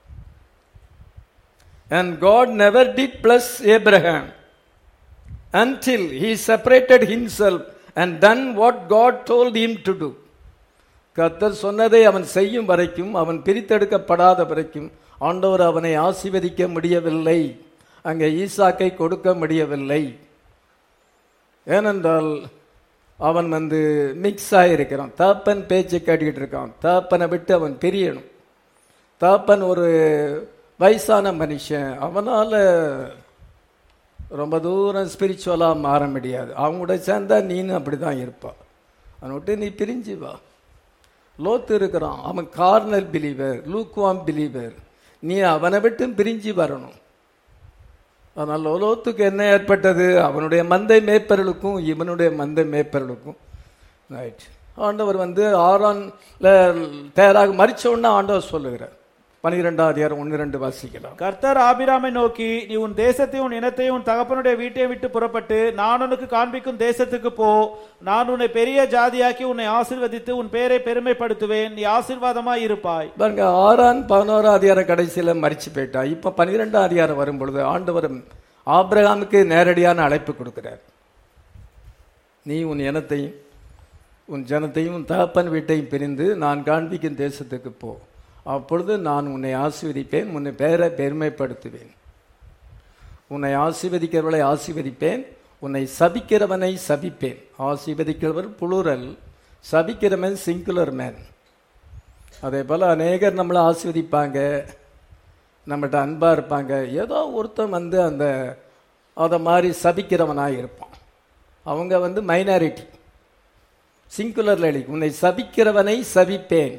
S1: and God never did bless Abraham until he separated himself and done what God told him to do. கர்த்தர் சொன்னதை அவன் செய்யும் வரைக்கும் அவன் பிரித்தெடுக்கப்படாத வரைக்கும் ஆண்டவர் அவனை ஆசீர்வதிக்க முடியவில்லை அங்கே ஈசாக்கை கொடுக்க முடியவில்லை ஏனென்றால் அவன் வந்து மிக்ஸ் ஆகியிருக்கிறான் தாப்பன் பேச்சை கேட்டுக்கிட்டு இருக்கான் தாப்பனை விட்டு அவன் பிரியணும் தாப்பன் ஒரு வயசான மனுஷன் அவனால ரொம்ப தூரம் ஸ்பிரிச்சுவலாக மாற முடியாது அவங்க கூட சேர்ந்தா நீனும் அப்படி தான் இருப்பா அவனை விட்டு நீ பிரிஞ்சு வா லோத்து இருக்கிறான் அவன் கார்னல் பிலீவர் லூக்வாம் பிலீவர் நீ அவனை விட்டு பிரிஞ்சு வரணும் அதனால் லோத்துக்கு என்ன ஏற்பட்டது அவனுடைய மந்தை மேய்ப்பர்களுக்கும் இவனுடைய மந்தை மேய்ப்பர்களுக்கும் ரைட் ஆண்டவர் வந்து ஆறான்ல தயாராக மறிச்ச உடனே ஆண்டவர் சொல்லுகிறார் பனிரெண்டாம் அதிகாரம் ஒன்று ரெண்டு வாசிக்கலாம்
S2: கர்த்தர் ஆபிராமை நோக்கி நீ உன் தேசத்தையும் உன் இனத்தையும் உன் தகப்பனுடைய வீட்டையும் விட்டு புறப்பட்டு நான் உனக்கு காண்பிக்கும் தேசத்துக்கு போ நான் உன்னை பெரிய ஜாதியாக்கி உன்னை ஆசீர்வதித்து உன் பேரை பெருமைப்படுத்துவேன் நீ ஆசீர்வாதமாய் இருப்பாய்
S1: பாருங்க ஆறாம் பதினோராம் அதிகார கடைசியில மறிச்சு போயிட்டா இப்ப பன்னிரெண்டாம் அதிகாரம் வரும் பொழுது ஆண்டவர் ஆபிரகாமுக்கு நேரடியான அழைப்பு கொடுக்கிறார் நீ உன் இனத்தையும் உன் ஜனத்தையும் உன் தகப்பன் வீட்டையும் பிரிந்து நான் காண்பிக்கும் தேசத்துக்கு போ அப்பொழுது நான் உன்னை ஆசீர்வதிப்பேன் உன்னை பேரை பெருமைப்படுத்துவேன் உன்னை ஆசீர்வதிக்கிறவளை ஆசீர்வதிப்பேன் உன்னை சபிக்கிறவனை சபிப்பேன் ஆசீர்வதிக்கிறவர் புளுரல் சபிக்கிறவன் சிங்குலர் மேன் அதே போல் அநேகர் நம்மளை ஆசீர்வதிப்பாங்க நம்மகிட்ட அன்பாக இருப்பாங்க ஏதோ ஒருத்தன் வந்து அந்த அதை மாதிரி சபிக்கிறவனாக இருப்பான் அவங்க வந்து மைனாரிட்டி சிங்குலரில் எழுதி உன்னை சபிக்கிறவனை சபிப்பேன்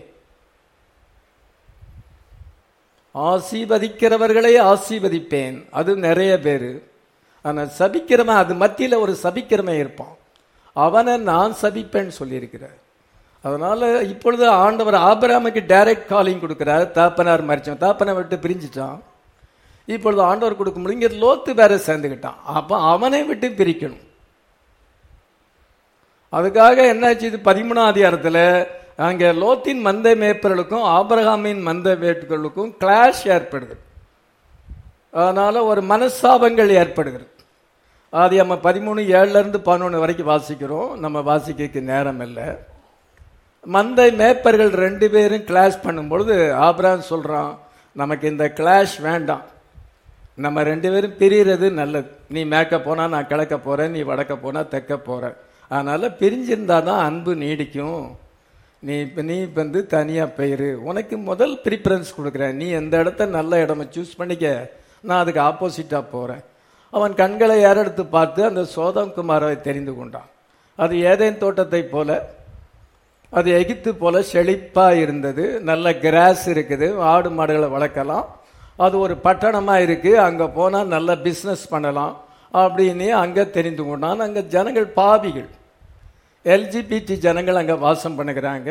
S1: ஆசீர்வதிக்கிறவர்களை ஆசீர்வதிப்பேன் அது நிறைய பேர் ஆனால் சபிக்கிறவன் அது மத்தியில் ஒரு சபிக்கிறவன் இருப்பான் அவனை நான் சபிப்பேன்னு சொல்லியிருக்கிறார் அதனால இப்பொழுது ஆண்டவர் ஆபிராமுக்கு டைரக்ட் காலிங் கொடுக்கிறார் தாப்பனார் மறிச்சான் தாப்பனை விட்டு பிரிஞ்சிட்டான் இப்பொழுது ஆண்டவர் கொடுக்கும்போது இங்கே லோத்து வேற சேர்ந்துக்கிட்டான் அப்போ அவனை விட்டு பிரிக்கணும் அதுக்காக என்னாச்சு இது பதிமூணாம் அதிகாரத்தில் அங்கே லோத்தின் மந்தை மேய்ப்பர்களுக்கும் ஆபிரகாமின் மந்தை மேய்ப்பர்களுக்கும் கிளாஷ் ஏற்படுது அதனால ஒரு மனஸ்தாபங்கள் ஏற்படுகிறது அது நம்ம பதிமூணு ஏழுல இருந்து பதினொன்று வரைக்கும் வாசிக்கிறோம் நம்ம வாசிக்க நேரம் இல்லை மந்தை மேய்ப்பர்கள் ரெண்டு பேரும் கிளாஷ் பண்ணும்பொழுது ஆபிரகாம் சொல்றான் நமக்கு இந்த கிளாஷ் வேண்டாம் நம்ம ரெண்டு பேரும் பிரியறது நல்லது நீ மேற்க போனா நான் கிழக்க போறேன் நீ வடக்க போனா தெற்க போற அதனால பிரிஞ்சிருந்தா தான் அன்பு நீடிக்கும் நீ இப்ப நீ வந்து தனியா போயிரு உனக்கு முதல் ப்ரிஃபரன்ஸ் கொடுக்குறேன் நீ எந்த இடத்த நல்ல இடமா சூஸ் பண்ணிக்க நான் அதுக்கு ஆப்போசிட்டா போறேன் அவன் கண்களை ஏறெடுத்து பார்த்து அந்த சோதம் குமாரை தெரிந்து கொண்டான் அது ஏதேன் தோட்டத்தை போல அது எகிப்து போல செழிப்பா இருந்தது நல்ல கிராஸ் இருக்குது ஆடு மாடுகளை வளர்க்கலாம் அது ஒரு பட்டணமா இருக்கு அங்க போனா நல்ல பிசினஸ் பண்ணலாம் அப்படின்னு அங்க தெரிந்து கொண்டான் அங்க ஜனங்கள் பாவிகள் எல்ஜிபிடி ஜனங்கள் அங்க வாசம் பண்ணுகிறாங்க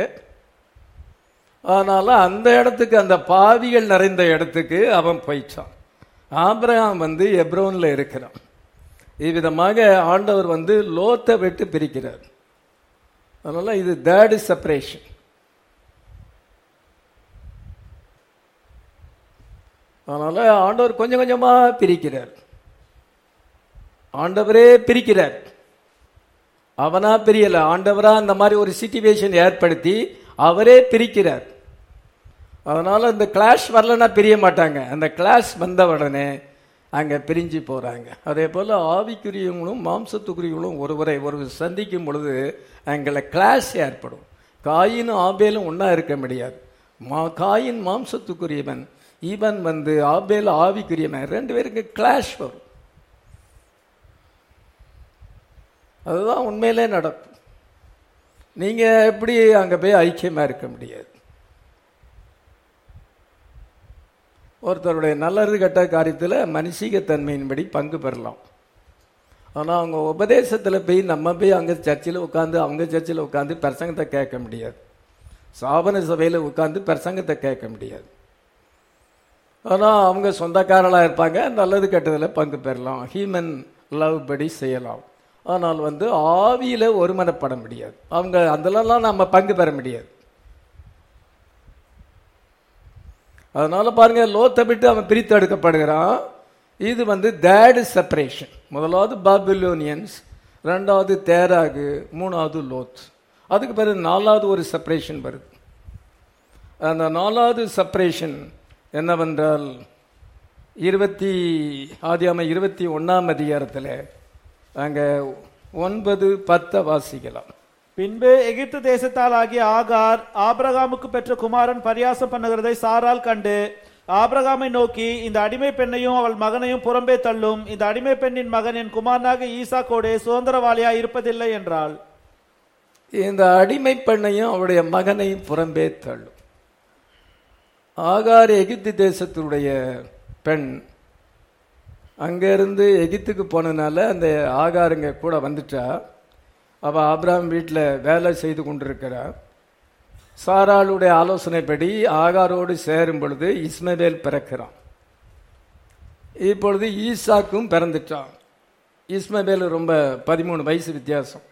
S1: அதனால அந்த இடத்துக்கு அந்த பாவிகள் நிறைந்த இடத்துக்கு அவன் போயிட்டான் ஆபிரகாம் வந்து எப்ரோன்ல இருக்கிறான் இவ்விதமாக ஆண்டவர் வந்து லோத்தை விட்டு பிரிக்கிறார் அதனால இது தேர்ட் செப்பரேஷன் அதனால ஆண்டவர் கொஞ்சம் கொஞ்சமா பிரிக்கிறார் ஆண்டவரே பிரிக்கிறார் அவனா பிரியல ஆண்டவரா அந்த மாதிரி ஒரு சிச்சுவேஷன் ஏற்படுத்தி அவரே பிரிக்கிறார் அதனால இந்த கிளாஷ் வரலன்னா பிரிய மாட்டாங்க அந்த கிளாஷ் வந்த உடனே அங்க பிரிஞ்சு போறாங்க அதே போல ஆவிக்குரியவங்களும் மாம்சத்துக்குரியவங்களும் ஒருவரை ஒரு சந்திக்கும் பொழுது அங்கே கிளாஷ் ஏற்படும் காயினும் ஆபேலும் ஒண்ணா இருக்க முடியாது மா காயின் மாம்சத்துக்குரியவன் இவன் வந்து ஆபேல் ஆவிக்குரியவன் ரெண்டு பேருக்கு கிளாஷ் வரும் அதுதான் உண்மையிலே நடக்கும் நீங்க எப்படி அங்க போய் ஐக்கியமா இருக்க முடியாது ஒருத்தருடைய நல்லது கெட்ட காரியத்தில் மனுஷிகத்தன்மையின்படி பங்கு பெறலாம் ஆனால் அவங்க உபதேசத்தில் போய் நம்ம போய் அங்கே சர்ச்சில் உட்காந்து அவங்க சர்ச்சில் உட்காந்து பிரசங்கத்தை கேட்க முடியாது சாபன சபையில் உட்காந்து பிரசங்கத்தை கேட்க முடியாது ஆனால் அவங்க சொந்தக்காரர்களாக இருப்பாங்க நல்லது கெட்டதில் பங்கு பெறலாம் ஹியூமன் லவ் படி செய்யலாம் ஆனால் வந்து ஆவியில் ஒருமனப்பட முடியாது அவங்க அதிலெல்லாம் நம்ம பங்கு பெற முடியாது அதனால பாருங்க லோத்தை விட்டு அவன் பிரித்து எடுக்கப்படுகிறான் இது வந்து தேர்டு செப்பரேஷன் முதலாவது பாபிலோனியன்ஸ் ரெண்டாவது தேராகு மூணாவது லோத் அதுக்கு பிறகு நாலாவது ஒரு செப்பரேஷன் வருது அந்த நாலாவது செப்பரேஷன் என்னவென்றால் இருபத்தி ஆதியாம இருபத்தி ஒன்னாம் அதிகாரத்தில் அங்கே ஒன்பது பத்தை வாசிக்கலாம்
S2: பின்பு எகிப்து தேசத்தால் ஆகிய ஆகார் ஆபிரகாமுக்கு பெற்ற குமாரன் பரியாசம் பண்ணுகிறதை சாரால் கண்டு ஆபிரகாமை நோக்கி இந்த அடிமை பெண்ணையும் அவள் மகனையும் புறம்பே தள்ளும் இந்த அடிமை பெண்ணின் மகன் என் குமாரனாக ஈசாக்கோடே சுதந்திரவாளியா இருப்பதில்லை என்றாள்
S1: இந்த அடிமை பெண்ணையும் அவருடைய மகனையும் புறம்பே தள்ளும் ஆகார் எகிப்து தேசத்தினுடைய பெண் அங்கிருந்து எகிப்துக்கு போனதுனால அந்த ஆகாருங்க கூட வந்துட்டா அவ ஆபிரகாம் வீட்டில் வேலை செய்து கொண்டிருக்கிறார் சாராளுடைய ஆலோசனைப்படி ஆகாரோடு சேரும் பொழுது இஸ்மவேல் பிறக்கிறான் இப்பொழுது ஈசாக்கும் பிறந்துட்டான் இஸ்மவேல் ரொம்ப பதிமூணு வயசு வித்தியாசம்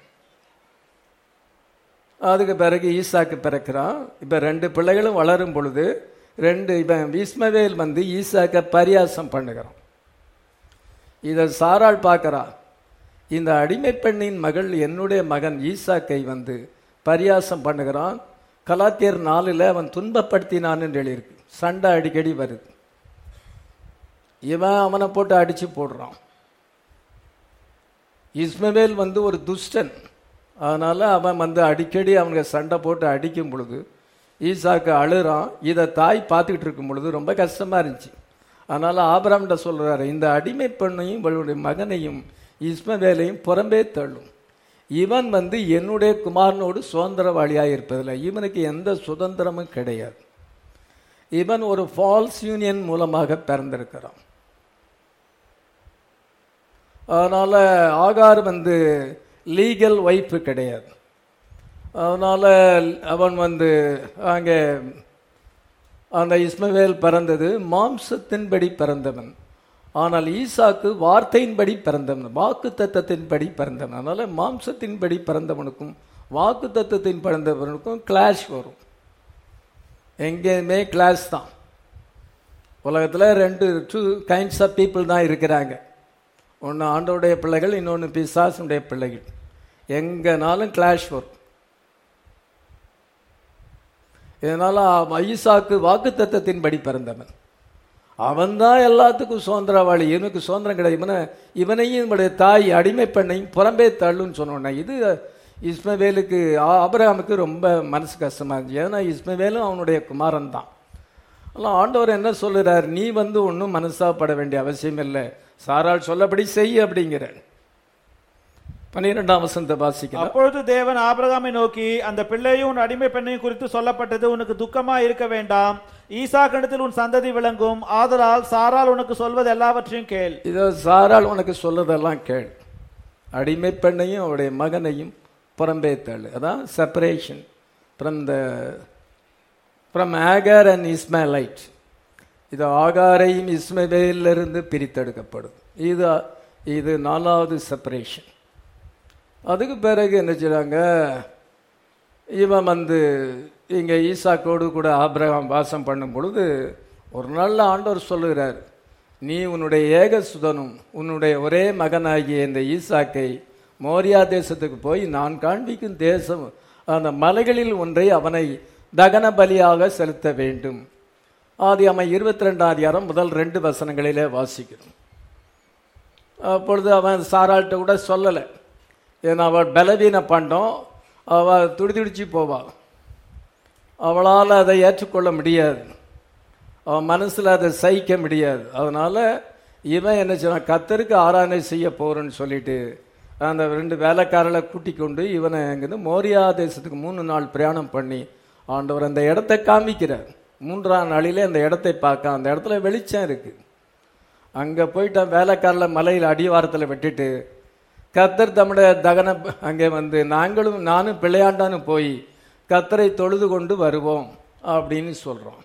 S1: அதுக்கு பிறகு ஈசாக்கு பிறக்கிறான் இப்ப ரெண்டு பிள்ளைகளும் வளரும் பொழுது ரெண்டு இவன் இஸ்மவேல் வந்து ஈசாக்க பரியாசம் பண்ணுகிறான் இதை சாராள் பார்க்கறா இந்த அடிமை பெண்ணின் மகள் என்னுடைய மகன் ஈசாக்கை வந்து பரியாசம் பண்ணுகிறான் கலாத்தியர் நாளில் அவன் துன்பப்படுத்தினான்னு எழுதியிருக்கு சண்டை அடிக்கடி வருது இவன் அவனை போட்டு அடிச்சு போடுறான் இஸ்மவேல் வந்து ஒரு துஷ்டன் அதனால அவன் வந்து அடிக்கடி அவனுக்கு சண்டை போட்டு அடிக்கும் பொழுது ஈசாக்கு அழுறான் இதை தாய் பார்த்துக்கிட்டு இருக்கும் பொழுது ரொம்ப கஷ்டமா இருந்துச்சு அதனால ஆபராம்கிட்ட சொல்றாரு இந்த அடிமை பெண்ணையும் இவளுடைய மகனையும் இஸ்மவேலையும் புறம்பே தள்ளும் இவன் வந்து என்னுடைய குமாரனோடு சுதந்திரவாளியாக இருப்பதில்லை இவனுக்கு எந்த சுதந்திரமும் கிடையாது இவன் ஒரு ஃபால்ஸ் யூனியன் மூலமாக பிறந்திருக்கிறான் அதனால ஆகார் வந்து லீகல் ஒய்ஃபு கிடையாது அதனால அவன் வந்து அங்கே அந்த இஸ்மவேல் பிறந்தது மாம்சத்தின்படி பிறந்தவன் ஆனால் ஈசாக்கு வார்த்தையின்படி பிறந்தவன் வாக்கு தத்தத்தின்படி பிறந்தவன் அதனால மாம்சத்தின்படி பிறந்தவனுக்கும் வாக்கு தத்தத்தின் பிறந்தவனுக்கும் கிளாஷ் வரும் எங்கேயுமே கிளாஸ் தான் உலகத்தில் ரெண்டு டூ கைண்ட்ஸ் ஆஃப் பீப்புள் தான் இருக்கிறாங்க ஒன்று ஆண்டோடைய பிள்ளைகள் இன்னொன்று பிசாசுடைய பிள்ளைகள் எங்கனாலும் கிளாஷ் வரும் இதனால ஈசாக்கு வாக்கு தத்தத்தின்படி பிறந்தவன் அவன்தான் எல்லாத்துக்கும் சுதந்திரவாளி இவனுக்கு சுதந்திரம் கிடையாது இவனை இவனையும் இவனுடைய தாய் அடிமை பெண்ணையும் புறம்பே தள்ளுன்னு சொன்னோன்னே இது இஸ்மவேலுக்கு ஆபரகாமுக்கு ரொம்ப மனசு கஷ்டமா இருந்துச்சு ஏன்னா இஸ்மவேலும் அவனுடைய குமாரன் தான் ஆனால் ஆண்டவர் என்ன சொல்லுறார் நீ வந்து ஒன்றும் மனசாப்பட வேண்டிய அவசியம் இல்லை சாரால் சொல்லபடி செய் அப்படிங்கிற பன்னிரெண்டாம் வசனத்தை வாசிக்கலாம்
S2: அப்பொழுது தேவன் ஆபிரகாமை நோக்கி அந்த பிள்ளையும் உன் அடிமை பெண்ணையும் குறித்து சொல்லப்பட்டது உனக்கு துக்கமா இருக்க வேண்டாம் ஈசாக்கிடத்தில் உன் சந்ததி விளங்கும் ஆதலால் சாரால் உனக்கு சொல்வது எல்லாவற்றையும் கேள்
S1: இதோ சாரால் உனக்கு சொல்லதெல்லாம் கேள் அடிமை பெண்ணையும் அவருடைய மகனையும் புறம்பே தள்ளு அதான் separation from the from Hagar and Ishmaelite இது ஆகாரையும் இஸ்மவேலிருந்து பிரித்தெடுக்கப்படும் இது இது நாலாவது செப்பரேஷன் அதுக்கு பிறகு என்ன செய்றாங்க இவன் வந்து இங்கே ஈசாக்கோடு கூட ஆபிரகாம் வாசம் பண்ணும் பொழுது ஒரு நாள்ல ஆண்டவர் சொல்லுகிறார் நீ உன்னுடைய ஏகசுதனும் உன்னுடைய ஒரே மகனாகிய இந்த ஈசாக்கை மோரியா தேசத்துக்கு போய் நான் காண்பிக்கும் தேசம் அந்த மலைகளில் ஒன்றை அவனை தகன பலியாக செலுத்த வேண்டும் ஆதி அவன் இருபத்தி ரெண்டாம் அதிகாரம் முதல் ரெண்டு வசனங்களிலே வாசிக்கிறோம் அப்பொழுது அவன் சாராள்கிட்ட கூட சொல்லலை ஏன்னா அவள் பலவீன பண்டம் அவள் துடிதுடிச்சு போவாள் அவளால் அதை ஏற்றுக்கொள்ள முடியாது அவன் மனசில் அதை சகிக்க முடியாது அதனால இவன் என்ன செய்வான் கத்தருக்கு ஆராதனை செய்ய போறேன்னு சொல்லிட்டு அந்த ரெண்டு வேலைக்காரர்களை கூட்டி கொண்டு இவனை இங்கிருந்து மோரியா தேசத்துக்கு மூணு நாள் பிரயாணம் பண்ணி ஆண்டவர் அந்த இடத்தை காமிக்கிறார் மூன்றாம் நாளிலே அந்த இடத்தை பார்க்க அந்த இடத்துல வெளிச்சம் இருக்கு அங்கே போயிட்டான் வேலைக்காரல மலையில் அடிவாரத்தில் விட்டுட்டு கத்தர் தம்முடைய தகன அங்கே வந்து நாங்களும் நானும் பிள்ளையாண்டான்னு போய் கத்தரை தொழுது கொண்டு வருவோம் அப்படின்னு சொல்றோம்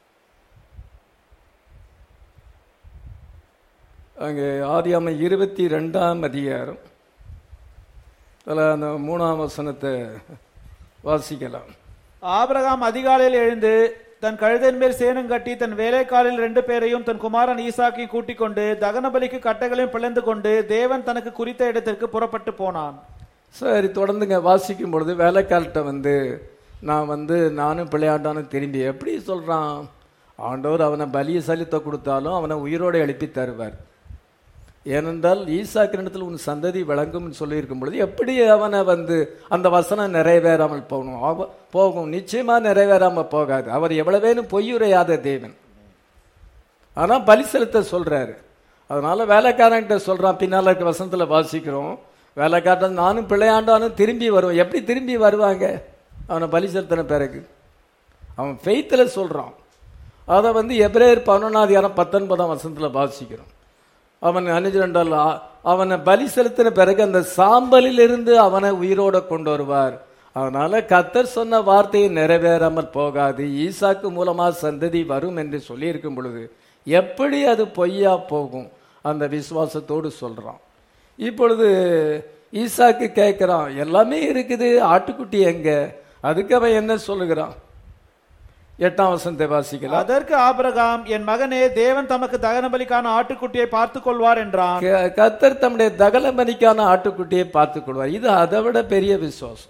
S1: அங்கே ஆதியாம இருபத்தி ரெண்டாம் அதிகாரம் அதில் அந்த மூணாம் வசனத்தை வாசிக்கலாம்
S2: ஆபிரகாம் அதிகாலையில் எழுந்து தன் கழுதையின் மேல் சேனம் கட்டி தன் வேலைக்காலில் ரெண்டு பேரையும் தன் குமாரன் ஈசாக்கையும் கூட்டிக் கொண்டு தகன பலிக்கு கட்டைகளையும் பிளந்து கொண்டு தேவன் தனக்கு குறித்த இடத்திற்கு புறப்பட்டு போனான்
S1: சரி தொடர்ந்துங்க வாசிக்கும் பொழுது வேலைக்கால்கிட்ட வந்து நான் வந்து நானும் பிள்ளையாண்டான்னு திரும்பி எப்படி சொல்றான் ஆண்டவர் அவனை பலிய சலித்த கொடுத்தாலும் அவனை உயிரோடு எழுப்பி தருவார் ஏனென்றால் ஈசாக்கினிடத்தில் உன் சந்ததி விளங்கும்னு சொல்லியிருக்கும் பொழுது எப்படி அவனை வந்து அந்த வசனம் நிறைவேறாமல் போகணும் அவ- போகும் நிச்சயமா நிறைவேறாம போகாது அவர் எவ்வளவேனும் பொய்யுரையாத தேவன் ஆனா பலி செலுத்த சொல்றாரு அதனால வேலைக்காரன்கிட்ட சொல்றான் பின்னால இருக்க வசனத்துல வாசிக்கிறோம் வேலைக்காரன் நானும் பிள்ளையாண்டானும் திரும்பி வருவேன் எப்படி திரும்பி வருவாங்க அவனை பலி செலுத்தின பிறகு அவன் ஃபெய்த்தில் சொல்றான் அதை வந்து எப்ரேயர் பதினொன்றாதிகாரம் பத்தொன்பதாம் வசனத்துல வாசிக்கிறோம் அவன் அணிஞ்சிரண்டால் அவனை பலி செலுத்தின பிறகு அந்த சாம்பலிலிருந்து அவனை உயிரோட கொண்டு வருவார் அதனால கத்தர் சொன்ன வார்த்தையை நிறைவேறாமல் போகாது ஈசாக்கு மூலமா சந்ததி வரும் என்று சொல்லியிருக்கும் பொழுது எப்படி அது பொய்யா போகும் அந்த விசுவாசத்தோடு சொல்றான் இப்பொழுது ஈசாக்கு கேட்கிறான் எல்லாமே இருக்குது ஆட்டுக்குட்டி எங்க அதுக்கு அவன் என்ன சொல்லுகிறான் எட்டாம் வசனத்தை வாசிக்கலாம்
S2: அதற்கு ஆபிரகாம் என் மகனே தேவன் தமக்கு தகன பலிக்கான ஆட்டுக்குட்டியை பார்த்துக் கொள்வார் என்றான்
S1: க- கர்த்தர் தம்முடைய தகலமணிக்கான ஆட்டுக்குட்டியை பார்த்துக் கொள்வார் இது அதை விட பெரிய விசுவாசம்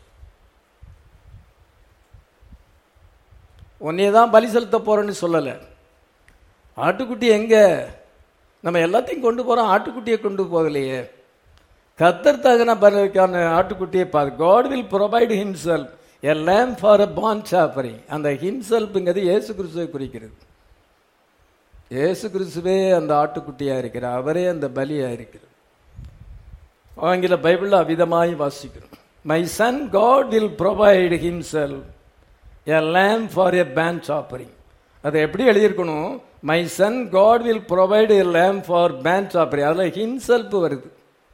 S1: உன்னைய தான் பலி செலுத்த போறேன்னு சொல்லல ஆட்டுக்குட்டி எங்க நம்ம எல்லாத்தையும் கொண்டு போறோம் ஆட்டுக்குட்டியை கொண்டு போகலையே கத்தர் தகன பலிக்கான ஆட்டுக்குட்டியை பார்த்து God will provide himself a lamb for a burnt offering அந்த ஹிம்செல்ஃப்ங்கிறது இயேசு கிறிஸ்துவை குறிக்கிறது இயேசு கிறிஸ்துவே அந்த ஆட்டுக்குட்டியா இருக்கிறார் அவரே அந்த பலியா இருக்கிறார் ஆங்கில பைபிள்ல அவ்விதமாய் வாசிக்கிறோம் my son God will provide himself a lamb for a burnt offering அதை எப்படி எழுதியிருக்கணும் my son God will provide a lamb for burnt offering அதில் ஹிம்செல்ஃப் வருது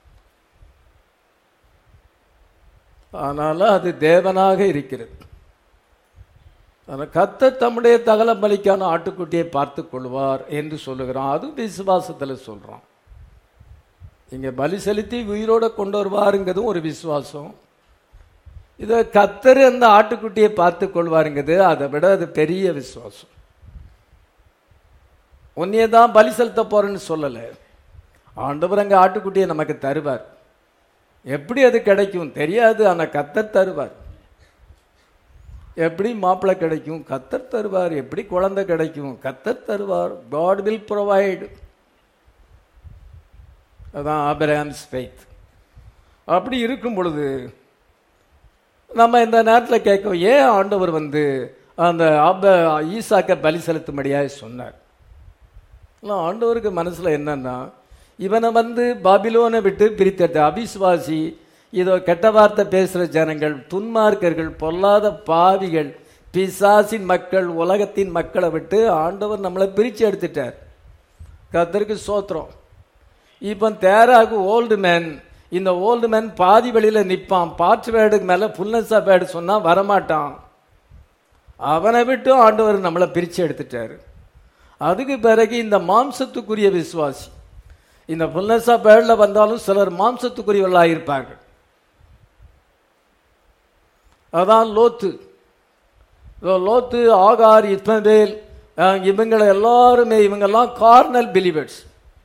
S1: ஆனாலும் அது தேவனாக இருக்கிறது ஆனால் கர்த்தர் தம்முடைய தகல பலிக்கான ஆட்டுக்குட்டியை பார்த்து கொள்வார் என்று சொல்லுகிறான் அது விசுவாசத்தில் சொல்றான் இங்க பலி செலுத்தி உயிரோட கொண்டு வருவாருங்கிறதும் ஒரு விசுவாசம் இதை கத்தர் அந்த ஆட்டுக்குட்டியை பார்த்து கொள்வாருங்கிறது அதை விட அது பெரிய விசுவாசம் உன்னையே தான் பலி செலுத்த போறேன்னு சொல்லல ஆண்டவர் அங்க ஆட்டுக்குட்டியை நமக்கு தருவார் எப்படி அது கிடைக்கும் தெரியாது ஆனா கத்தர் தருவார் எப்படி மாப்பிள்ளை கிடைக்கும் கத்தர் தருவார் எப்படி குழந்தை கிடைக்கும் கத்தர் தருவார் காட் வில் ப்ரொவைட் அதான் ஆபிரகாம்ஸ் ஃபெய்த் அப்படி இருக்கும் பொழுது நம்ம இந்த நேரத்தில் கேட்கும் ஏன் ஆண்டவர் வந்து அந்த ஆப ஈசாக்க பலி செலுத்தும்படியாக சொன்னார் இல்லை, ஆண்டவருக்கு மனசுல என்னன்னா இவனை வந்து பாபிலோனை விட்டு பிரித்தெடுத்த அபிஸ்வாசி இதோ கெட்ட வார்த்தை பேசுகிற ஜனங்கள் துன்மார்க்கர்கள் பொல்லாத பாவிகள் பிசாசின் மக்கள் உலகத்தின் மக்களை விட்டு ஆண்டவர் நம்மளை பிரித்து எடுத்துட்டார் கர்த்தருக்கு சோத்திரம் இப்போ தேராகு ஓல்டு மேன் இந்த ஓல்டு மேன் பாதி வழியில் நிற்பான் பாற்று வேடுக்கு மேலே புல்னஸா பேடு சொன்னால் வரமாட்டான் அவனை விட்டு ஆண்டவர் நம்மளை பிரித்து எடுத்துட்டாரு அதுக்கு பிறகு இந்த மாம்சத்துக்குரிய விசுவாசி இந்த புல்னஸா பேடில் வந்தாலும் சிலர் மாம்சத்துக்குரியவர்களாக இருப்பார்கள் அதான் லோத்து இதோ லோத்து ஆகார் இஸ்மவேல் அஹ், இவங்களை எல்லாருமே இவங்கெல்லாம் கார்னல் பிலிவர்ஸ்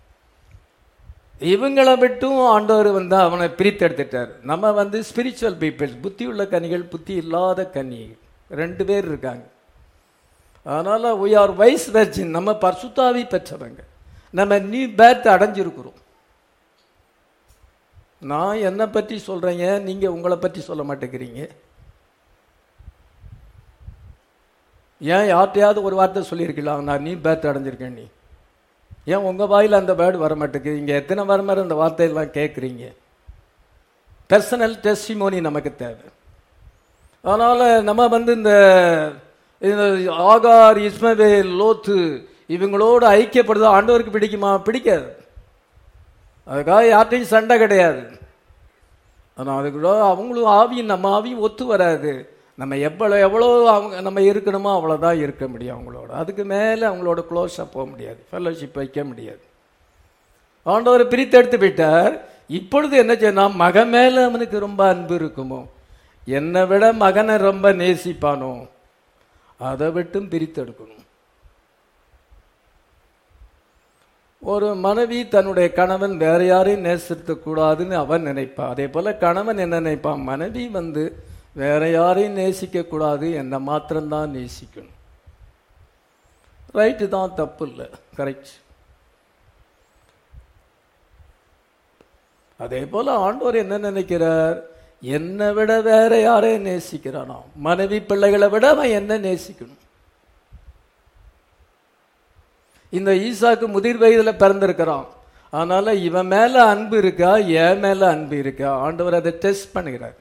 S1: இவங்களை விட்டும் ஆண்டவர் வந்து அவனை பிரித்தெடுத்துட்டார் நம்ம வந்து ஸ்பிரிச்சுவல் பீப்பிள்ஸ் புத்தி உள்ள கனிகள் புத்தி இல்லாத கனி ரெண்டு பேர் இருக்காங்க அதனால we ஆர் வைஸ் வெர்ஜின் நம்ம பர்சுத்தாவி பெற்றவங்க நம்ம நியூ பேர்த் அடைஞ்சிருக்கிறோம் நான் என்னை பற்றி சொல்றேங்க நீங்க உங்களை பற்றி சொல்ல மாட்டேங்கிறீங்க ஏன் யார்ட்டையாவது ஒரு வார்த்தை சொல்லியிருக்கலாம் நான் நீ பேர்த் அடைஞ்சிருக்கேன் நீ ஏன் உங்கள் வாயில் அந்த வேர்டு வர மாட்டேங்குது இங்கே எத்தனை வர மாதிரி அந்த வார்த்தையெல்லாம் கேட்குறீங்க பர்சனல் டெஸ்டிமோனி நமக்கு தேவை அதனால் நம்ம வந்து இந்த இந்த ஆகார் இஸ்மவேல் லோத்து இவங்களோட ஐக்கியப்படுதா ஆண்டவருக்கு பிடிக்குமா பிடிக்காது அதுக்காக யார்ட்டையும் சண்டை கிடையாது ஆனால் அதுக்கு கூட அவங்களும் ஆவியும் நம்ம ஆவியும் ஒத்து வராது நம்ம எவ்வளோ எவ்வளோ அவங்க நம்ம இருக்கணுமோ அவ்வளோதான் இருக்க முடியும் அவங்களோட அதுக்கு மேலே அவங்களோட க்ளோஸாக போக முடியாது ஃபெல்லோஷிப் வைக்க முடியாது ஆண்டவர் பிரித்தெடுத்து விட்டார் இப்பொழுது என்ன செய்யணும் மகன் மேலே அவனுக்கு ரொம்ப அன்பு இருக்குமோ என்னை விட மகனை ரொம்ப நேசிப்பானோ அதை விட்டும் பிரித்தெடுக்கணும் ஒரு மனைவி தன்னுடைய கணவன் வேற யாரையும் நேசிக்க கூடாதுன்னு அவன் நினைப்பான் அதே போல கணவன் என்ன நினைப்பான் மனைவி வந்து வேற யாரையும் நேசிக்க கூடாது என்னை மாத்திரம்தான் நேசிக்கணும் ரைட்டு தான் தப்பு இல்லை கரெக்ட் அதே போல ஆண்டவர் என்ன நினைக்கிறார் என்னை விட வேற யாரையும் நேசிக்கிறானோ மனைவி பிள்ளைகளை விட அவன் என்ன நேசிக்கணும் இந்த ஈசாக்கு முதிர் வயதில் பிறந்திருக்கிறான் அதனால இவன் மேல அன்பு இருக்கா என் மேல அன்பு இருக்கா ஆண்டவர் அதை டெஸ்ட் பண்ணுகிறார்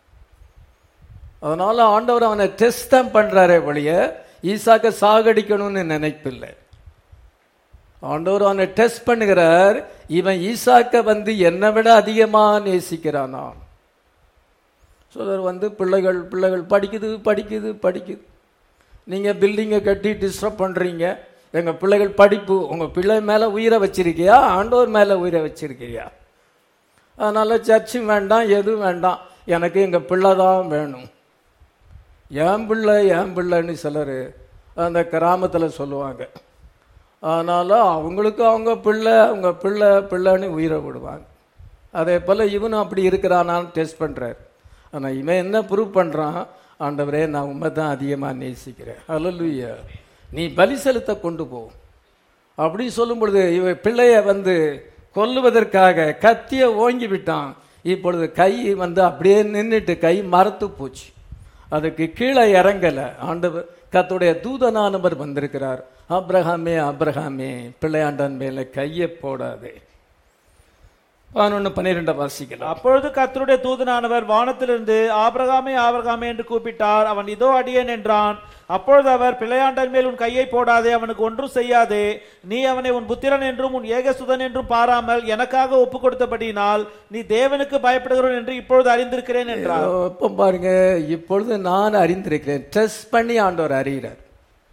S1: அதனால ஆண்டவர் அவனை டெஸ்ட் தான் பண்றாரே ஒழிய ஈசாக்க சாகடிக்கணும்னு நினைப்பில்லை ஆண்டவர் அவனை டெஸ்ட் பண்ணுகிறார் இவன் ஈசாக்க வந்து என்னை விட அதிகமா நேசிக்கிறானா சிலர் வந்து பிள்ளைகள் பிள்ளைகள் படிக்குது படிக்குது படிக்குது நீங்க பில்டிங்கை கட்டி டிஸ்டர்ப் பண்றீங்க எங்க பிள்ளைகள் படிப்பு உங்க பிள்ளை மேல உயிரை வச்சிருக்கியா ஆண்டவர் மேல உயிரை வச்சிருக்கியா அதனால சர்ச்சும் வேண்டாம் எதுவும் வேண்டாம் எனக்கு எங்க பிள்ளை தான் வேணும் என் பிள்ளை என் பிள்ளைன்னு சிலர் அந்த கிராமத்தில் சொல்லுவாங்க அதனால அவங்களுக்கு அவங்க பிள்ளை அவங்க பிள்ளை பிள்ளைன்னு உயிரை விடுவாங்க அதே போல் இவனும் அப்படி இருக்கிறானான்னு டெஸ்ட் பண்ணுறாரு ஆனால் இவன் என்ன ப்ரூவ் பண்ணுறான் ஆண்டவரே நான் உண்மை தான் அதிகமாக நேசிக்கிறேன் அல்லலுயா நீ பலி செலுத்த கொண்டு போ அப்படி சொல்லும் பொழுது இவ பிள்ளைய வந்து கொல்லுவதற்காக கத்திய ஓங்கி விட்டான் இப்பொழுது கை வந்து அப்படியே நின்றுட்டு கை மரத்து போச்சு அதுக்கு கீழே இறங்கல ஆண்டவர் கத்துடைய தூதனானவர் வந்திருக்கிறார் அப்ரஹாமே அப்ரஹாமே பிள்ளையாண்டன் மேல கையை போடாதே பதினொன்று பன்னிரெண்டை வாசிக்கலாம்
S2: அப்பொழுது கர்த்தருடைய தூதனானவர் வானத்திலிருந்து ஆபிரகாமே ஆபிரகாமே என்று கூப்பிட்டார் அவன் இதோ அடியேன் என்றான் அப்பொழுது அவர் பிள்ளையாண்டன் மேல் உன் கையை போடாதே அவனுக்கு ஒன்றும் செய்யாதே நீ அவனை உன் புத்திரன் என்றும் உன் ஏகசுதன் என்றும் பாராமல் எனக்காக ஒப்பு கொடுத்தபடியினால் நீ தேவனுக்கு பயப்படுகிறவன் என்று இப்பொழுது அறிந்திருக்கிறேன் என்றார்
S1: இப்போ பாருங்க இப்பொழுது நான் அறிந்திருக்கிறேன் டெஸ்ட் பண்ணி ஆண்டவர் அறிகிறார்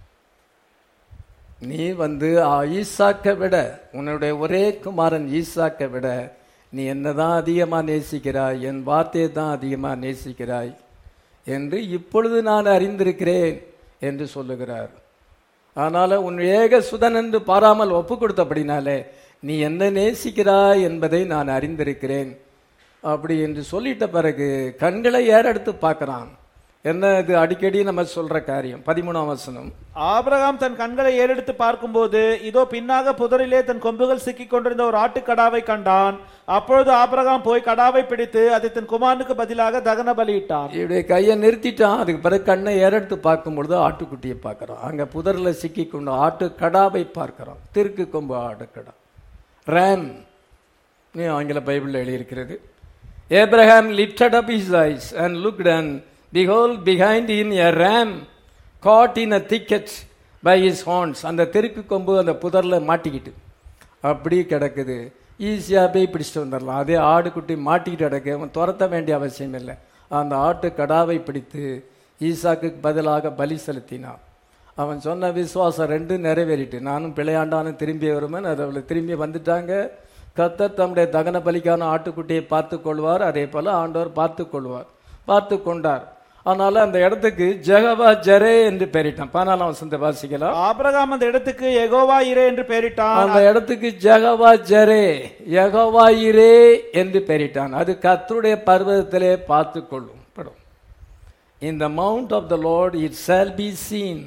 S1: நீ வந்து ஆ, ஈசாக்கை விட உன்னுடைய ஒரே குமாரன் ஈசாக்கை விட நீ என்னதான் அதிகமாக நேசிக்கிறாய் என் வார்த்தையை தான் அதிகமாக நேசிக்கிறாய் என்று இப்பொழுது நான் அறிந்திருக்கிறேன் என்று சொல்லுகிறார் அதனால உன் ஏக சுதன் என்று பாராமல் ஒப்பு கொடுத்தபடினாலே நீ என்ன நேசிக்கிறாய் என்பதை நான் அறிந்திருக்கிறேன் அப்படி என்று சொல்லிட்ட பிறகு கண்களை ஏறெடுத்து பார்க்கறான் என்ன இது அடிக்கடி நம்ம சொல்ற காரியம் பதிமூணாம் வசனம்
S2: ஆபிரகாம் தன் கண்களை ஏறெடுத்து பார்க்கும்போது இதோ பின்னாக புதரிலே தன் கொம்புகள் சிக்கிக் கொண்டிருந்த ஒரு ஆட்டுக்கடாவை கண்டான் அப்பொழுது ஆபிரகாம் போய் கடாவை பிடித்து அதை தன் குமாரனுக்கு பதிலாக தகன பலியிட்டான்
S1: இப்படி கையை நிறுத்திட்டான் அதுக்கு பிறகு கண்ணை ஏறெடுத்து பார்க்கும் பொழுது ஆட்டுக்குட்டியை பார்க்கறான் அங்க புதர்ல சிக்கி கொண்டு ஆட்டு கடாவை பார்க்கறான் திருக்கு கொம்பு ஆட்டுக்கடா ரேம் நீ ஆங்கில பைபிளில் எழுதியிருக்கிறது Abraham lifted up his eyes and looked, and behold, behind him a ram caught in a thicket by his horns. அந்த தெருக்கு கொம்பு அந்த புதர்ல மாட்டிக்கிட்டு அப்படி கிடக்குது ஈஸியா போய் பிடிச்சிட்டு வந்துடலாம் அதே ஆடு குட்டி மாட்டிக்கிட்டு கிடக்கு அவன் துரத்த வேண்டிய அவசியம் இல்லை அந்த ஆட்டு கடாவை பிடித்து ஈசாக்கு பதிலாக பலி செலுத்தினான் அவன் சொன்ன விசுவாசம் ரெண்டு நிறைவேறிட்டு நானும் பிழையாண்டானு திரும்பி வருமன் அது அவளை திரும்பி வந்துட்டாங்க கத்தர் தம்முடைய தகன பலிக்கான ஆட்டுக்குட்டியை பார்த்து கொள்வார் அதே போல ஆண்டவர் பார்த்து கொள்வார் பார்த்து கொண்டார் அதனால அந்த இடத்துக்கு ஜெகவா ஜெரே என்று பெயரிட்டான் பதினாலாம் வசந்த வாசிக்கலாம்
S2: ஆபிரகாம் அந்த இடத்துக்கு எகோவா இரே என்று பெயரிட்டான்
S1: அந்த இடத்துக்கு ஜெகவா ஜெரே யெகோவாயிரே என்று பெயரிட்டான் அது கர்த்தருடைய பர்வதத்திலே பார்த்து கொள்ளும் படும் இந்த mount of the Lord it shall be seen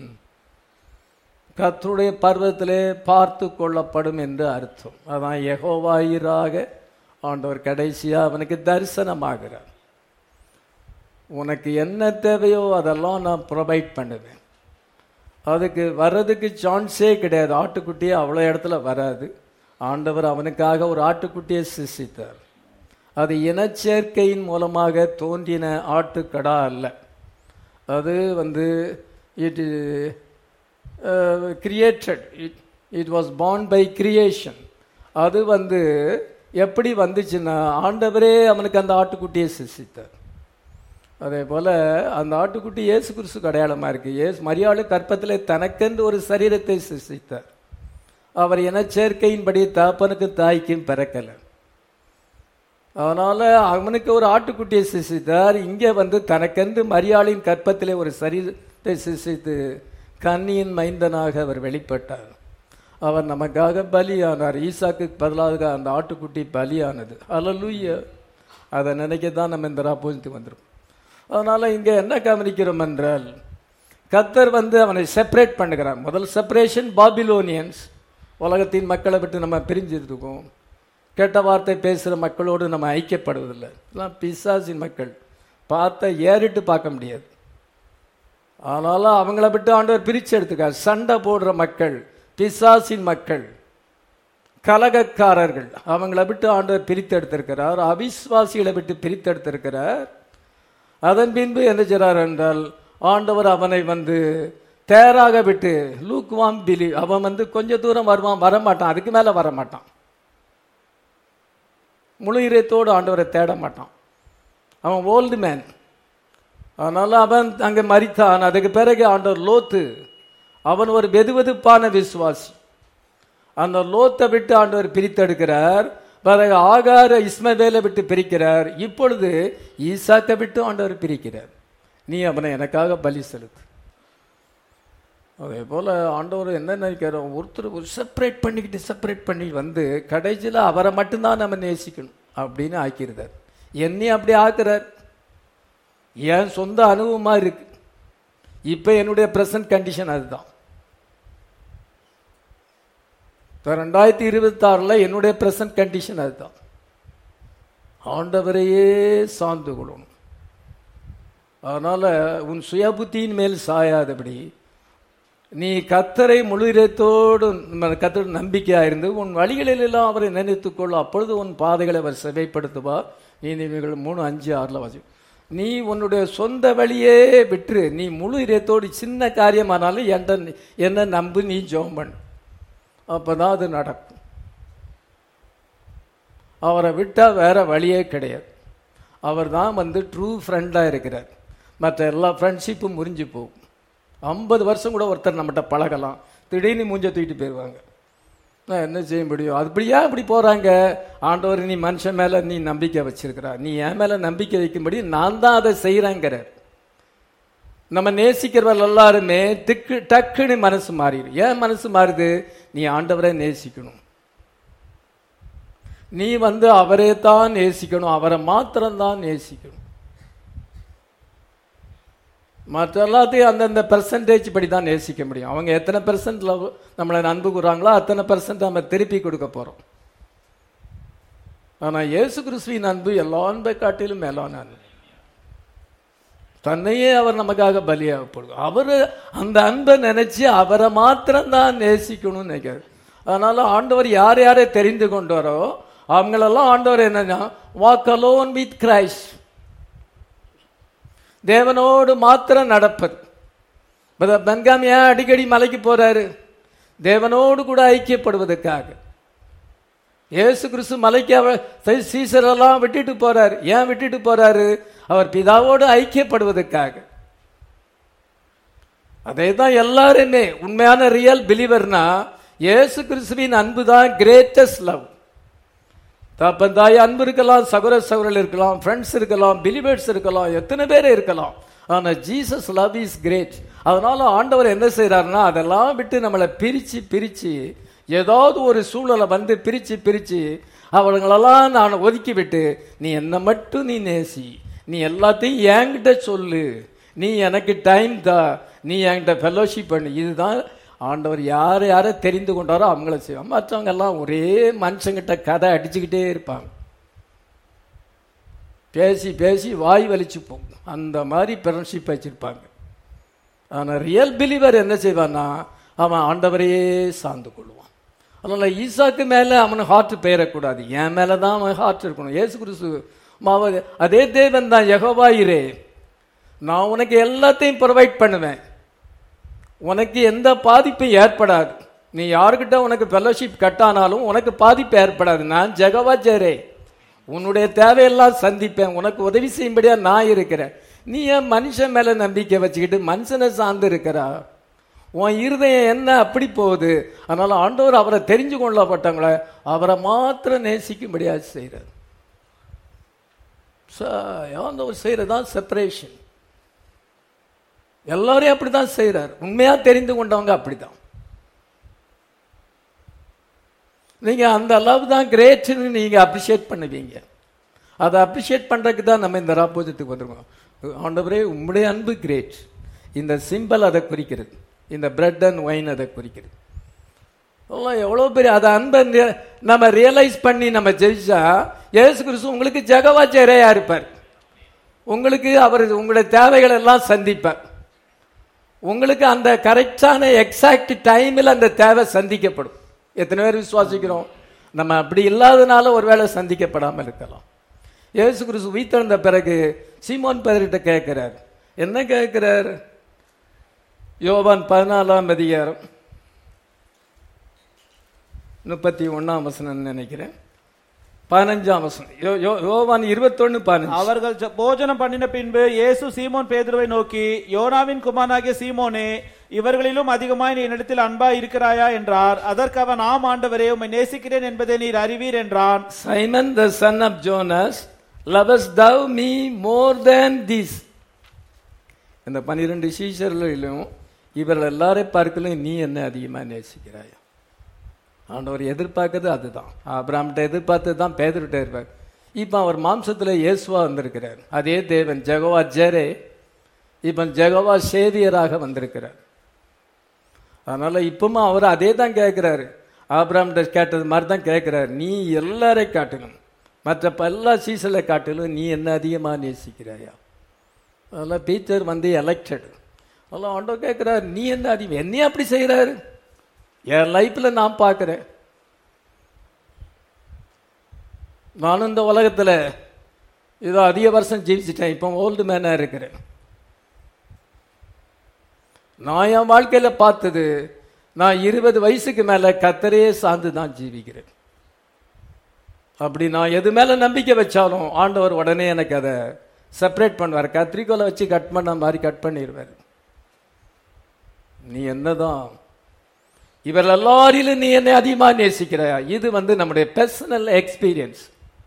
S1: கர்த்தருடைய பர்வதத்திலே பார்த்து கொள்ளப்படும் என்று அர்த்தம் அதான் யெகோவாயிராக ஆண்டவர் கடைசியா அவனுக்கு தரிசனமாகிறார் உனக்கு என்ன தேவையோ அதெல்லாம் நான் ப்ரொவைட் பண்ணுவேன் அதுக்கு வர்றதுக்கு சான்ஸே கிடையாது ஆட்டுக்குட்டியே அவ்வளோ இடத்துல வராது ஆண்டவர் அவனுக்காக ஒரு ஆட்டுக்குட்டியை சிருஷ்டித்தார் அது இனச்சேர்க்கையின் மூலமாக தோன்றின ஆட்டுக்கடா அல்ல அது வந்து it created it it was born by creation அது வந்து எப்படி வந்துச்சுன்னா ஆண்டவரே அவனுக்கு அந்த ஆட்டுக்குட்டியை சிருஷ்டித்தார் அதே போல அந்த ஆட்டுக்குட்டி இயேசு கிறிஸ்துக்கு அடையாளமா இருக்கு இயேசு மரியாதை கற்பத்திலே தனக்கென்று ஒரு சரீரத்தை சிருஷ்டித்தார் அவர் இனச்சேர்க்கையின்படி தகப்பனுக்கு தாய்க்கும் பிறக்கல அதனால அவனுக்கு ஒரு ஆட்டுக்குட்டியை சிருஷ்டித்தார் இங்கே வந்து தனக்கென்று மரியாளின் கற்பத்திலே ஒரு சரீரத்தை சிருஷ்டித்து கன்னியின் மைந்தனாக அவர் வெளிப்பட்டார் அவர் நமக்காக பலியானார் ஈசாக்கு பதிலாக அந்த ஆட்டுக்குட்டி பலியானது அல்லூய அதை நினைக்க தான் நம்ம இந்த ராப்போசித்து வந்துடும் அதனால இங்க என்ன கவனிக்கிறோம் என்றால் கத்தர் வந்து அவனை செப்பரேட் பண்ணுகிறார் முதல் செப்பரேஷன் பாபிலோனியன்ஸ் உலகத்தின் மக்களை விட்டு நம்ம பிரிஞ்சிருக்கோம் கெட்ட வார்த்தை பேசுகிற மக்களோடு நம்ம ஐக்கியப்படுவதில்லை எல்லாம் பிசாசின் மக்கள் பார்த்தா ஏறிட்டு பார்க்க முடியாது ஆனாலும் அவங்கள விட்டு ஆண்டவர் பிரித்து எடுத்துக்கார் சண்டை போடுற மக்கள் பிசாசின் மக்கள் கலகக்காரர்கள் அவங்கள விட்டு ஆண்டவர் பிரித்து எடுத்திருக்கிறார் அவிஸ்வாசிகளை விட்டு பிரித்து எடுத்திருக்கிறார் அதன் பின்பு என்ன செய்றார் என்றால் ஆண்டவர் அவனை வந்து தேராக விட்டு லூக்வாம் பிலி அவன் வந்து கொஞ்ச தூரம் வருவான் வரமாட்டான் அதுக்கு மேல வரமாட்டான் முழு இதயத்தோடு ஆண்டவரை தேட மாட்டான் அவன் ஓல்டு மேன் அதனால அவன் அங்கே மரித்தான் அதுக்கு பிறகு ஆண்டவர் லோத்து அவன் ஒரு வெதுவெதுப்பான விசுவாசி அந்த லோத்தை விட்டு ஆண்டவர் பிரித்தெடுக்கிறார் பிறகு ஆகார இஸ்மவேலை விட்டு பிரிக்கிறார் இப்பொழுது ஈசாக்கை விட்டு ஆண்டவர் பிரிக்கிறார் நீ அவனை எனக்காக பலி செலுத்து அதே போல ஆண்டவர் என்ன நினைக்கிறோம் ஒருத்தர் ஒரு செப்பரேட் பண்ணிக்கிட்டு செப்பரேட் பண்ணி வந்து கடைசியில் அவரை மட்டும்தான் நம்ம நேசிக்கணும் அப்படின்னு ஆக்கியிருந்தார் என்னையும் அப்படி ஆக்குறார் என் சொந்த அனுபவமா இருக்கு இப்ப என்னுடைய பிரசன்ட் கண்டிஷன் அதுதான் இப்ப ரெண்டாயிரத்தி இருபத்தி ஆறுல என்னுடைய பிரசன்ட் கண்டிஷன் அதுதான் ஆண்டவரையே சார்ந்து கொள்ளணும் அதனால உன் சுயபுத்தியின் மேல் சாயாதபடி நீ கத்தரை முழு இதயத்தோடு கத்தர் நம்பிக்கையா இருந்து உன் வழிகளில் எல்லாம் அவரை நினைத்துக்கொள் அப்பொழுது உன் பாதைகளை அவர் செவைப்படுத்துவார் நீதிகள் மூணு அஞ்சு ஆறுல வாசி நீ உன்னுடைய சொந்த வழியே விட்டுரு நீ முழு இதயத்தோடு சின்ன காரியமானாலும் என்ற என்ன நம்பு நீ ஜெபம் பண்ணு அப்பதான் அது நடக்கும் அவரை விட்டா வேற வழியே கிடையாது அவர் தான் வந்து ட்ரூ ஃப்ரெண்டாக இருக்கிறார் மற்ற எல்லா ஃப்ரெண்ட்ஷிப்பும் முறிஞ்சு போகும் ஐம்பது வருஷம் கூட ஒருத்தர் நம்மகிட்ட பழகலாம் திடீர்னு மூஞ்ச தூக்கிட்டு போயிடுவாங்க நான் என்ன செய்ய முடியும் அப்படியா இப்படி போறாங்க ஆண்டவர் நீ மனுஷன் மேல நீ நம்பிக்கை வச்சிருக்கிறா நீ என் மேல நம்பிக்கை வைக்கும்படி நான் தான் அதை செய்யறேங்கிறார் நம்ம நேசிக்கிறவர்கள் எல்லாருமே திக்கு டக்குன்னு மனசு மாறிடும் ஏன் மனசு மாறுது நீ ஆண்டவரை நேசிக்கணும் நீ வந்து அவரே தான் நேசிக்கணும் அவரை மாத்திரம்தான் நேசிக்கணும் மற்ற எல்லாத்தையும் அந்தந்த பெர்சன்டேஜ் படி தான் நேசிக்க முடியும் அவங்க எத்தனை பெர்சன்ட் லவ் நம்மளை அன்பு கூறாங்களோ அத்தனை பெர்சன்ட் நம்ம திருப்பி கொடுக்க போறோம் ஆனா இயேசு கிறிஸ்துவின் அன்பு எல்லா அன்பை காட்டிலும் மேலான அன்பு தன்னையே அவர் நமக்காக பலியாகப்படுது அவர் அந்த அன்பை நினைச்சு அவரை மாத்திரம்தான் நேசிக்கணும்னு நினைக்கிறார் அதனால ஆண்டவர் யார் யாரை தெரிந்து கொண்டாரோ அவங்களெல்லாம் ஆண்டவர் என்னன்னா வாக் அலோன் வித் கிரைஸ்ட் தேவனோடு மாத்திரம் நடப்பது பிரதர் பென்காம் ஏன் அடிக்கடி மலைக்கு போறாரு தேவனோடு கூட ஐக்கியப்படுவதற்காக இயேசு கிறிஸ்து மலைக்கு அவர் சீ- சீசரெல்லாம் விட்டுட்டு போறாரு ஏன் விட்டுட்டு போறாரு அவர் பிதாவோடு ஐக்கியப்படுவதற்காக அதே தான் எல்லாருமே உண்மையான ரியல் பிலீவர்னா இயேசு கிறிஸ்துவின் அன்பு தான் கிரேட்டஸ்ட் லவ் தப்பன் தாய் அன்பு இருக்கலாம் சகோதர சகோதரர்கள் இருக்கலாம் ஃப்ரெண்ட்ஸ் இருக்கலாம் பிலிவர்ஸ் இருக்கலாம் எத்தனை பேர் இருக்கலாம் ஆனா ஜீசஸ் லவ் இஸ் கிரேட் அதனால ஆண்டவர் என்ன செய்றாருன்னா அதெல்லாம் விட்டு நம்மளை பிரிச்சு பிரிச்சு ஏதாவது ஒரு சூழலை வந்து பிரிச்சு பிரிச்சு அவங்களெல்லாம் நான் ஒதுக்கி விட்டு நீ என்னை மட்டும் நீ நேசி நீ எல்லாத்தையும் என்கிட்ட சொல்லு நீ எனக்கு டைம் தா நீ என்கிட்ட ஃபெலோஷிப் பண்ணு இதுதான் ஆண்டவர் யார் யாரை தெரிந்து கொண்டாரோ அவங்கள செய்வாங்க மற்றவங்க எல்லாம் ஒரே மனுஷங்கிட்ட கதை அடிச்சுக்கிட்டே இருப்பாங்க பேசி பேசி வாய் வலிச்சு போகும் அந்த மாதிரி ஃப்ரெண்ட்ஷிப் வச்சிருப்பாங்க ஆனால் ரியல் பிலீவர் என்ன செய்வான்னா அவன் ஆண்டவரையே சார்ந்து கொள்வான் அதனால ஈசாக்கு மேலே அவன் ஹார்ட் பெயரக்கூடாது என் மேலே தான் அவன் ஹார்ட் இருக்கணும் ஏசு கிறிஸ்து மாவ அதே தேவன் தான் யெகோவாயிரே நான் உனக்கு எல்லாத்தையும் ப்ரொவைட் பண்ணுவேன் உனக்கு எந்த பாதிப்பும் ஏற்படாது நீ யாருக்கிட்ட உனக்கு ஃபெலோஷிப் கட்டானாலும் உனக்கு பாதிப்பு ஏற்படாது நான் ஜெகவாச்சரே உன்னுடைய தேவையெல்லாம் சந்திப்பேன் உனக்கு உதவி செய்யும்படியா நான் இருக்கிறேன் நீ ஏன் மனுஷன் மேல நம்பிக்கை வச்சுக்கிட்டு மனுஷனை சார்ந்து இருக்கிறா உன் இருதயம் என்ன அப்படி போகுது அதனால ஆண்டவர் அவரை தெரிஞ்சு கொள்ளப்பட்டவங்கள அவரை மாத்திரம் நேசிக்கும்படியா செய்கிறார் ஆண்டவர் செய்யறதுதான் செப்பரேஷன் எல்லாரையும் அப்படிதான் செய்றார் உண்மையா தெரிந்து கொண்டவங்க அப்படிதான் நீங்க அந்த அளவு தான் கிரேட்னு நீங்க அப்ரிஷியேட் பண்ணுவீங்க அதை அப்ரிஷியேட் பண்றதுக்கு தான் நம்ம இந்த ராப்போஜத்துக்கு வந்திருக்கோம் ஆண்டவரே உம்முடைய அன்பு கிரேட் இந்த சிம்பல் அதை குறிக்கிறது இந்த பிரெட் அண்ட் ஒயின் அதை குறிக்கிறது எல்லாம் எவ்வளோ பெரிய அதை அன்பை நி- நம்ம ரியலைஸ் பண்ணி நம்ம ஜெயிச்சா இயேசு கிறிஸ்து உங்களுக்கு ஜெகவாச்சேரையா இருப்பார் உங்களுக்கு அவர் உங்களுடைய தேவைகள் எல்லாம் சந்திப்பார் உங்களுக்கு அந்த கரெக்டான எக்ஸாக்ட் டைமில் அந்த தேவை சந்திக்கப்படும் எத்தனை பேர் விசுவாசிக்கிறோம் நம்ம அப்படி இல்லாதனால ஒருவேளை சந்திக்கப்படாமல் இருக்கலாம் இயேசு கிறிஸ்து உயிர்த்தெழுந்த பிறகு சீமோன் பேர்கிட்ட கேட்கிறார் என்ன கேட்கிறார் யோவான் பதினாலாம் அதிகாரம் முப்பத்தி ஒண்ணாம் வசனம் நினைக்கிறேன் பதினஞ்சாம் வசனம் யோ- யோ- யோவான் இருபத்தொன்னு பதினஞ்சு
S2: அவர்கள் ஜ- போஜனம் பண்ணின பின்பு இயேசு சீமோன் பேதுருவை நோக்கி யோனாவின் குமாரனாகிய சீமோனே இவர்களிலும் அதிகமாய் நீ என்னிடத்தில் அன்பாய் இருக்கிறாயா என்றார் அதற்கு அவன் ஆம் ஆண்டவரே உம்மை நேசிக்கிறேன் என்பதை நீர் அறிவீர் என்றான்
S1: Simon the son of Jonas lovest thou me more than this இந்த பன்னிரெண்டு சீஷர்களிலும் இவர்கள் எல்லாரையும் பார்க்கலும் நீ என்ன அதிகமாக நேசிக்கிறாயா ஆண்டவர் எதிர்பார்க்கறது அதுதான் அப்ராம்கிட்ட எதிர்பார்த்தது தான் பேதர்கிட்ட இருப்பார் இப்போ அவர் மாம்சத்தில் இயேசுவா வந்திருக்கிறார் அதே தேவன் ஜெகவா ஜெரே இப்போ ஜெகவா சேவியராக வந்திருக்கிறார் அதனால இப்பவும் அவர் அதே தான் கேட்கிறாரு ஆபிராம்கிட்ட கேட்டது மாதிரி தான் கேட்கிறாரு நீ எல்லாரையும் காட்டிலும் மற்ற ப- எல்லா சீசலை காட்டிலும் நீ என்ன அதிகமாக நேசிக்கிறாயா அதெல்லாம் பீச்சர் வந்து எலெக்டட் அதெல்லாம் ஆண்டவர் கேட்கிறாரு நீ என்ன அதிகம் என்னையும் அப்படி செய்கிறாரு என் லைஃப்பில் நான் பார்க்குறேன் நானும் இந்த உலகத்தில் ஏதோ அதிக வருஷம் ஜீவிச்சிட்டேன் இப்போ ஓல்டு மேனாக இருக்கிறேன் நான் என் வாழ்க்கையில் பார்த்தது நான் இருபது வயசுக்கு மேலே கத்தரையே சார்ந்து தான் ஜீவிக்கிறேன் அப்படி நான் எது மேலே நம்பிக்கை வச்சாலும் ஆண்டவர் உடனே எனக்கு அதை செப்பரேட் பண்ணுவார் கத்திரிக்கோலை வச்சு கட் பண்ண மாதிரி கட் பண்ணிடுவார் நீ என்னதான் இவர் எல்லாரிலும் நீ என்னை அதிகமாக நேசிக்கிறாயா இது வந்து நம்முடைய பர்சனல் எக்ஸ்பீரியன்ஸ்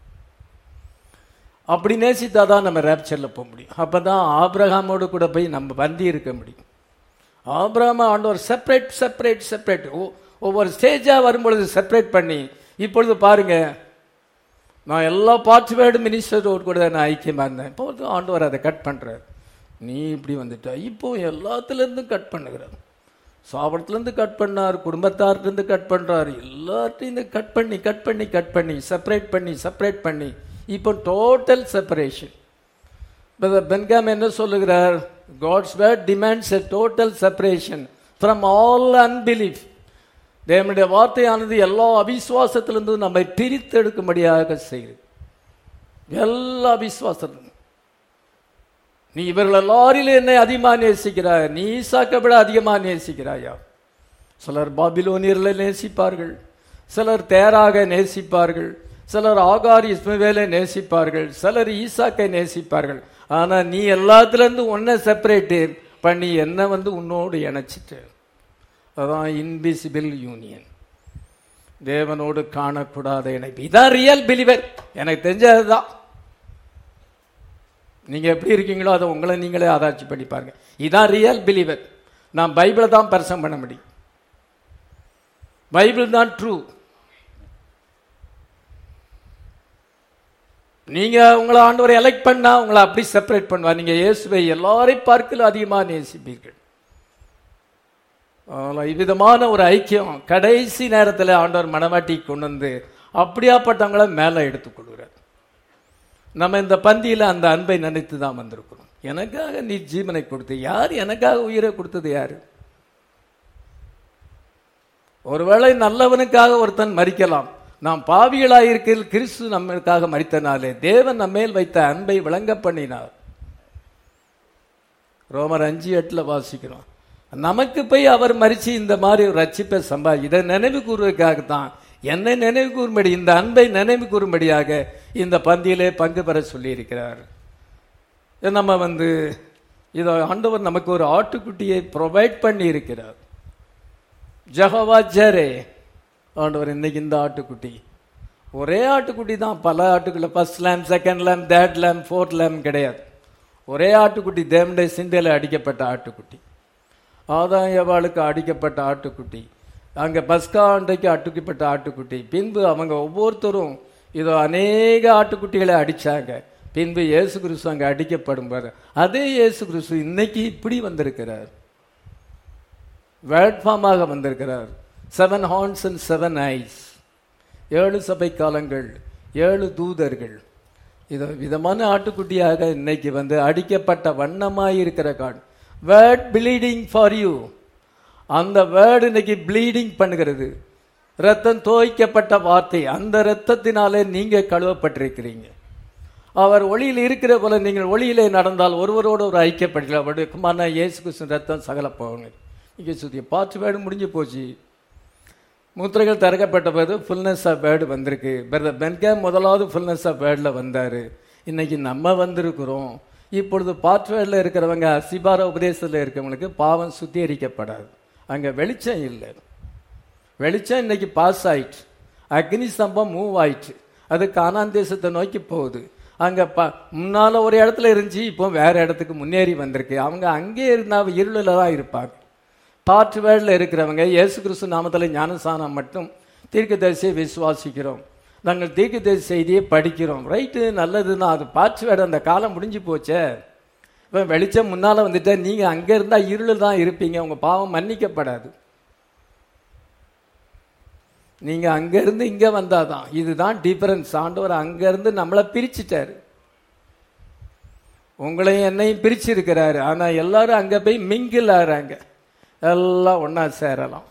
S1: அப்படி நேசித்தா தான் நம்ம ரேப்சரில் போக முடியும் அப்போ தான் ஆபிரகாமோடு கூட போய் நம்ம பந்தி இருக்க முடியும் ஆபிரகாம ஆண்டவர் செப்பரேட் செப்பரேட் செப்பரேட் ஒவ்வொரு ஸ்டேஜாக வரும்பொழுது செப்பரேட் பண்ணி இப்பொழுது பாருங்க நான் எல்லா பார்ட்டிவேர்டு மினிஸ்டரோடு கூட நான் ஐக்கியமாக இருந்தேன் இப்போ வந்து ஆண்டவர் அதை கட் பண்ணுறார் நீ இப்படி வந்துட்ட இப்போ எல்லாத்துலேருந்தும் கட் பண்ணுகிறார் சாபத்துலேருந்து கட் பண்ணார் குடும்பத்தார்லேருந்து கட் பண்ணுறார் எல்லாத்தையும் கட் பண்ணி கட் பண்ணி கட் பண்ணி செப்பரேட் பண்ணி செப்பரேட் பண்ணி இப்போ டோட்டல் செப்பரேஷன் பிரதர் பென்காம் என்ன சொல்லுகிறார் God's word demands a total separation from all unbelief தேவனுடைய வார்த்தையானது எல்லா அவிசுவாசத்திலிருந்து நம்மை பிரித்தெடுக்கும்படியாக செய்யுது எல்லா அவிசுவாசத்திலும் நீ இவர்கள் எல்லாரிலும் என்னை அதிகமாக நேசிக்கிறாய் நீ ஈசாக்கை விட அதிகமாக நேசிக்கிறாயா சிலர் பாபிலோனியர்களை நேசிப்பார்கள் சிலர் தேராக நேசிப்பார்கள் சிலர் ஆகார் இஸ்மவேலை நேசிப்பார்கள் சிலர் ஈசாக்கை நேசிப்பார்கள் ஆனா நீ எல்லாத்துலேருந்து ஒன்றை செப்பரேட் பண்ணி என்ன வந்து உன்னோடு இணைச்சிட்டு அதான் இன்விசிபிள் யூனியன் தேவனோடு காணக்கூடாத இணைப்பு இதான் ரியல் பிலிவர் எனக்கு தெரிஞ்சதுதான் நீங்க எப்படி இருக்கீங்களோ அதை உங்களை நீங்களே ஆராய்ச்சி பண்ணி பாருங்க இதான் ரியல் பிலிவர் நான் பைபிளை தான் பரிசம் பண்ண முடியும் பைபிள் தான் ட்ரூ நீங்க உங்களை ஆண்டவரை எலெக்ட் பண்ணா உங்களை அப்படி செப்பரேட் பண்ணுவார் நீங்க இயேசுவை எல்லாரையும் பார்க்கல அதிகமாக நேசிப்பீர்கள் ஆனால் இவ்விதமான ஒரு ஐக்கியம் கடைசி நேரத்தில் ஆண்டவர் மனவாட்டி கொண்டு வந்து அப்படியாப்பட்டவங்கள மேலே எடுத்துக்கொள்கிறார் நம்ம இந்த பந்தியில் அந்த அன்பை நினைத்து தான் வந்திருக்கிறோம் எனக்காக நீ ஜீவனை கொடுத்து யார் எனக்காக உயிரை கொடுத்தது யாரு ஒருவேளை நல்லவனுக்காக ஒருத்தன் மறிக்கலாம் நாம் பாவிகளாயிருக்கையில் கிறிஸ்து நம்மளுக்காக மறித்தனாலே தேவன் நம்மேல் வைத்த அன்பை விளங்க பண்ணினார் ரோமர் அஞ்சு எட்டுல வாசிக்கிறோம் நமக்கு போய் அவர் மறிச்சு இந்த மாதிரி ஒரு ரட்சிப்பை சம்பா இதை நினைவு கூறுவதற்காகத்தான் என்னை நினைவு கூறும்படி இந்த அன்பை நினைவு கூறும்படியாக இந்த பந்தியிலே பங்கு பெற சொல்லியிருக்கிறார் நம்ம வந்து இதை ஆண்டவர் நமக்கு ஒரு ஆட்டுக்குட்டியை ப்ரொவைட் பண்ணி இருக்கிறார் ஜஹவா ஜரே ஆண்டவர் இன்னைக்கு இந்த ஆட்டுக்குட்டி ஒரே ஆட்டுக்குட்டி தான் பல ஆட்டுக்குள்ள first lamb second lamb third lamb fourth lamb கிடையாது ஒரே ஆட்டுக்குட்டி தேவனுடைய சிந்தையில் அடிக்கப்பட்ட ஆட்டுக்குட்டி ஆதாம் ஏவாளுக்கு அடிக்கப்பட்ட ஆட்டுக்குட்டி அங்கே பஸ்கா அன்றைக்கு அட்டுக்கப்பட்ட ஆட்டுக்குட்டி பின்பு அவங்க ஒவ்வொருத்தரும் இதோ அநேக ஆட்டுக்குட்டிகளை அடிச்சாங்க பின்பு இயேசு கிறிஸ்து அங்கே அடிக்கப்படும் பாரு அதே இயேசு கிறிஸ்து இன்னைக்கு இப்படி வந்திருக்கிறார் வேட்பாமாக வந்திருக்கிறார் seven horns and seven eyes ஏழு சபை காலங்கள் ஏழு தூதர்கள் இது விதமான ஆட்டுக்குட்டியாக இன்னைக்கு வந்து அடிக்கப்பட்ட வண்ணமாய் இருக்கிற God word bleeding for you அந்த வேர்டு இன்னைக்கு ப்ளீடிங் பண்ணுகிறது ரத்தம் தோய்க்கப்பட்ட வார்த்தை அந்த ரத்தத்தினாலே நீங்க கழுவப்பட்டிருக்கிறீங்க அவர் ஒளியில் இருக்கிற போல நீங்கள் ஒளியிலே நடந்தால் ஒருவரோடு ஒரு ஐக்கியப்படுகிறார் குமாரனா இயேசு கிருஷ்ணன் ரத்தம் சகல போகணும் இங்கே சுத்தி பாட்டு வேர்டு முடிஞ்சு போச்சு முத்திரைகள் திறக்கப்பட்ட போது ஃபுல்னஸ் ஆஃப் வேர்டு வந்திருக்கு பிரதர் பென்கே முதலாவது ஃபுல்னஸ் ஆஃப் வேர்டில் வந்தார் இன்னைக்கு நம்ம வந்திருக்கிறோம் இப்பொழுது பாட்வேர்டில் இருக்கிறவங்க அசிபார உபதேசத்தில் இருக்கிறவங்களுக்கு பாவம் சுத்திகரிக்கப்படாது அங்கே வெளிச்சம் இல்லை வெளிச்சம் இன்னைக்கு பாஸ் ஆயிட்டு அக்னி ஸ்தம்பம் மூவ் ஆயிட்டு அது கானான் தேசத்தை நோக்கி போகுது அங்கே ப முன்னால் ஒரு இடத்துல இருந்துச்சு இப்போ வேற இடத்துக்கு முன்னேறி வந்திருக்கு அவங்க அங்கே இருந்தா இருளில் தான் இருப்பாங்க பாற்று வேர்டில் இருக்கிறவங்க இயேசு கிறிஸ்து நாமத்தில் ஞானசானம் மட்டும் தீர்க்கதரிசியை விசுவாசிக்கிறோம் நாங்கள் தீர்க்கதரிசி செய்தியை படிக்கிறோம் ரைட்டு நல்லதுன்னா அது பாற்று வேர்டு அந்த காலம் முடிஞ்சு போச்சே இப்போ வெளிச்சம் முன்னால் வந்துட்டா நீங்கள் அங்கே இருந்தால் இருள் தான் இருப்பீங்க உங்கள் பாவம் மன்னிக்கப்படாது நீங்க அங்க இருந்து இங்க வந்தாதான் இதுதான் டிஃபரன்ஸ் ஆண்டவர் அங்க இருந்து நம்மளை பிரிச்சுட்டாரு உங்களையும் என்னையும் பிரிச்சிருக்கிறாரு ஆனா எல்லாரும் அங்க போய் மிங்கில் ஆறாங்க எல்லாம் ஒன்னா சேரலாம்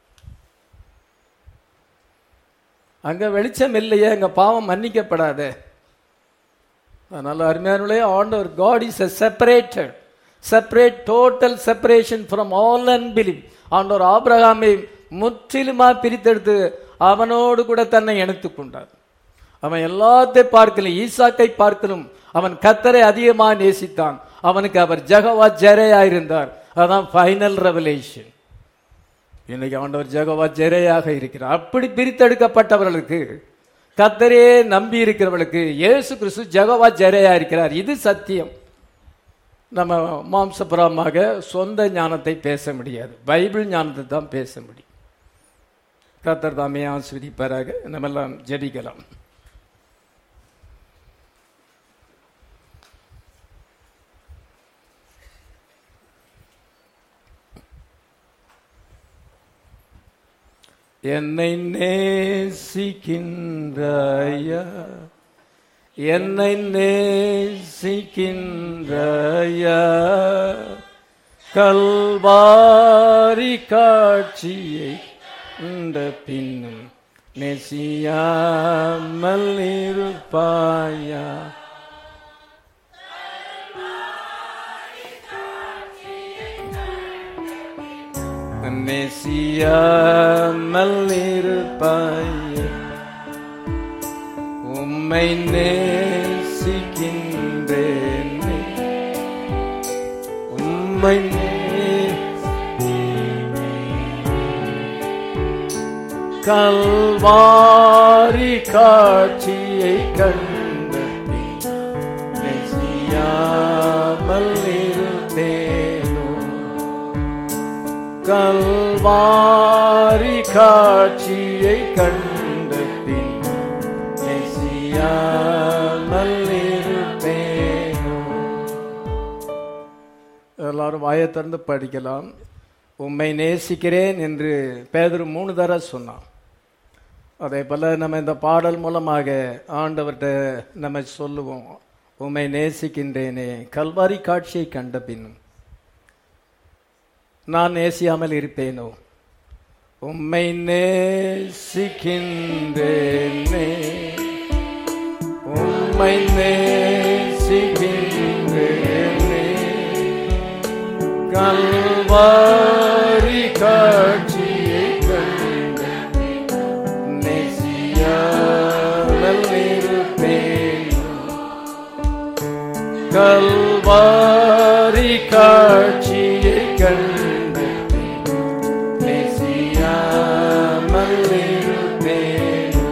S1: அங்க வெளிச்சம் இல்லையே அங்க பாவம் மன்னிக்கப்படாதே அதனால அருமையானே ஆண்டவர் God is a separated separate total separation from all unbelief ஆண்டவர் ஆபிரகாமை முற்றிலுமா பிரித்தெடுத்து அவனோடு கூட தன்னை இணைத்துக் கொண்டார் அவன் எல்லாத்தையும் பார்க்கலும் ஈசாக்கை பார்க்கலும் அவன் கத்தரை அதிகமா நேசித்தான் அவனுக்கு அவர் ஜெகவா ஜெரையா இருந்தார் அதான் ஃபைனல் ரெவலேஷன் இன்னைக்கு ஆண்டவர் ஜெகவா ஜெரையாக இருக்கிறார் அப்படி பிரித்தெடுக்கப்பட்டவர்களுக்கு கத்தரே நம்பி இருக்கிறவர்களுக்கு இயேசு கிறிஸ்து ஜெகவா ஜெரையா இருக்கிறார் இது சத்தியம் நம்ம மாம்சபுரமாக சொந்த ஞானத்தை பேச முடியாது பைபிள் ஞானத்தை தான் பேச முடியும் கத்தர் தாமே ஆஸ்வதிப்பாராக நம்ம எல்லாம் ஜெபிக்கலாம் என்னை நேசிக்கின்றாயா என்னை நேசிக்கின்றாயா கல்வாரி காட்சியை இந்த பின்னும் நெசியாமல் இருப்பாயா நெசியாமல் இருப்பாயா உம்மை நேசிக்கின்றேனே உம்மை நே- கல்வாரி காட்சியை கண்ட பின் நெசியாமல் இருந்தேனோ கல்வாரி காட்சியை கண்ட பின் நெசியாமல் இருப்பேனோ எல்லாரும் வாயை திறந்து படிக்கலாம் உம்மை நேசிக்கிறேன் என்று பேதர் மூணு தடவை சொன்னான் அதே போல நம்ம இந்த பாடல் மூலமாக ஆண்டவர்கிட்ட நம்ம சொல்லுவோம் உம்மை நேசிக்கின்றேனே கல்வாரி காட்சியை கண்ட பின்னும் நான் நேசியாமல் இருப்பேனோ உம்மை நேசிக்கின்றேனே உம்மை நேசிக்கின்றேனே கல்வாரி காட்சியை கண்ட நெசியாமல் இருப்பேனோ கல்வாரி காட்சியை கண்டு நெசியாமல் இருப்பேனோ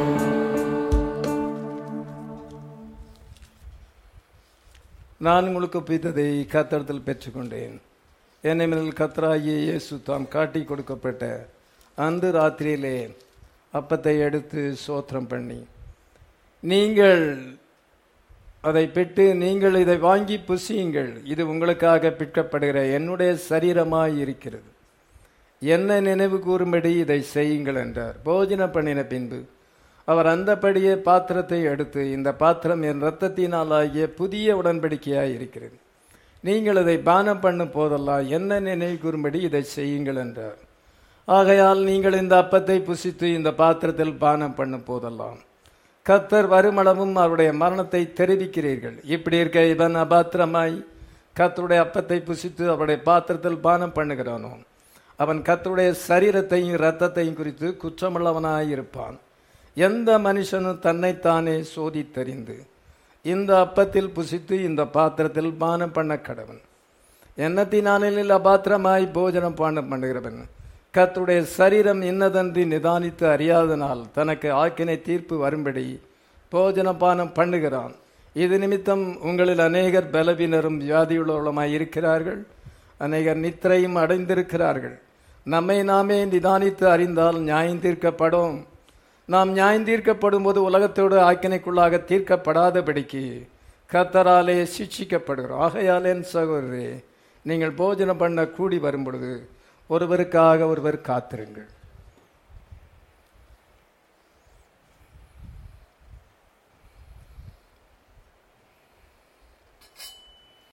S1: நான் உங்களுக்கு பித்ததை கத்தரத்தில் பெற்றுக்கொண்டேன் என்னை மேல் கத்தராகிய இயேசு தாம் காட்டி கொடுக்கப்பட்ட அந்த ராத்திரியிலே அப்பத்தை எடுத்து சோத்திரம் பண்ணி நீங்கள் அதை பெற்று நீங்கள் இதை வாங்கி புசியுங்கள் இது உங்களுக்காக பிற்கப்படுகிற என்னுடைய சரீரமாய் இருக்கிறது என்ன நினைவு கூறும்படி இதை செய்யுங்கள் என்றார் போஜன பண்ணின பின்பு அவர் அந்தபடியே பாத்திரத்தை எடுத்து இந்த பாத்திரம் என் இரத்தத்தினாலாகிய புதிய உடன்படிக்கையாய் இருக்கிறது நீங்கள் இதை பானம் பண்ணும் போதெல்லாம் என்ன நினைவு கூறும்படி இதை செய்யுங்கள் என்றார் ஆகையால் நீங்கள் இந்த அப்பத்தை புசித்து இந்த பாத்திரத்தில் பானம் பண்ணும் போதெல்லாம் கத்தர் வருமளவும் அவருடைய மரணத்தை தெரிவிக்கிறீர்கள் இப்படி இருக்க இவன் அபாத்திரமாய் கத்தருடைய அப்பத்தை புசித்து அவருடைய பாத்திரத்தில் பானம் பண்ணுகிறானோ அவன் கத்தருடைய சரீரத்தையும் இரத்தத்தையும் குறித்து குற்றமுள்ளவனாய் இருப்பான் எந்த மனுஷனும் தன்னைத்தானே சோதித்தறிந்து இந்த அப்பத்தில் புசித்து இந்த பாத்திரத்தில் பானம் பண்ண கடவன் எண்ணத்தினானில் அபாத்திரமாய் போஜனம் பானம் பண்ணுகிறவன் கர்த்தருடைய சரீரம் இன்னதன்றி நிதானித்து அறியாதனால் தனக்கு ஆக்கினை தீர்ப்பு வரும்படி போஜனபானம் பண்ணுகிறான் இது நிமித்தம் உங்களில் அநேகர் பலவீனரும் வியாதியுள்ளவர்களுமாய் இருக்கிறார்கள் அநேகர் நித்திரையும் அடைந்திருக்கிறார்கள் நம்மை நாமே நிதானித்து அறிந்தால் நியாயம் தீர்க்கப்படும் நாம் நியாயம் தீர்க்கப்படும் போது உலகத்தோடு ஆக்கினைக்குள்ளாக தீர்க்கப்படாதபடிக்கு கத்தராலே சிட்சிக்கப்படுகிறோம் ஆகையால் என் சகோதரரே நீங்கள் போஜனம் பண்ண கூடி வரும் பொழுது ஒருவருக்காக ஒருவர் காத்திருங்கள்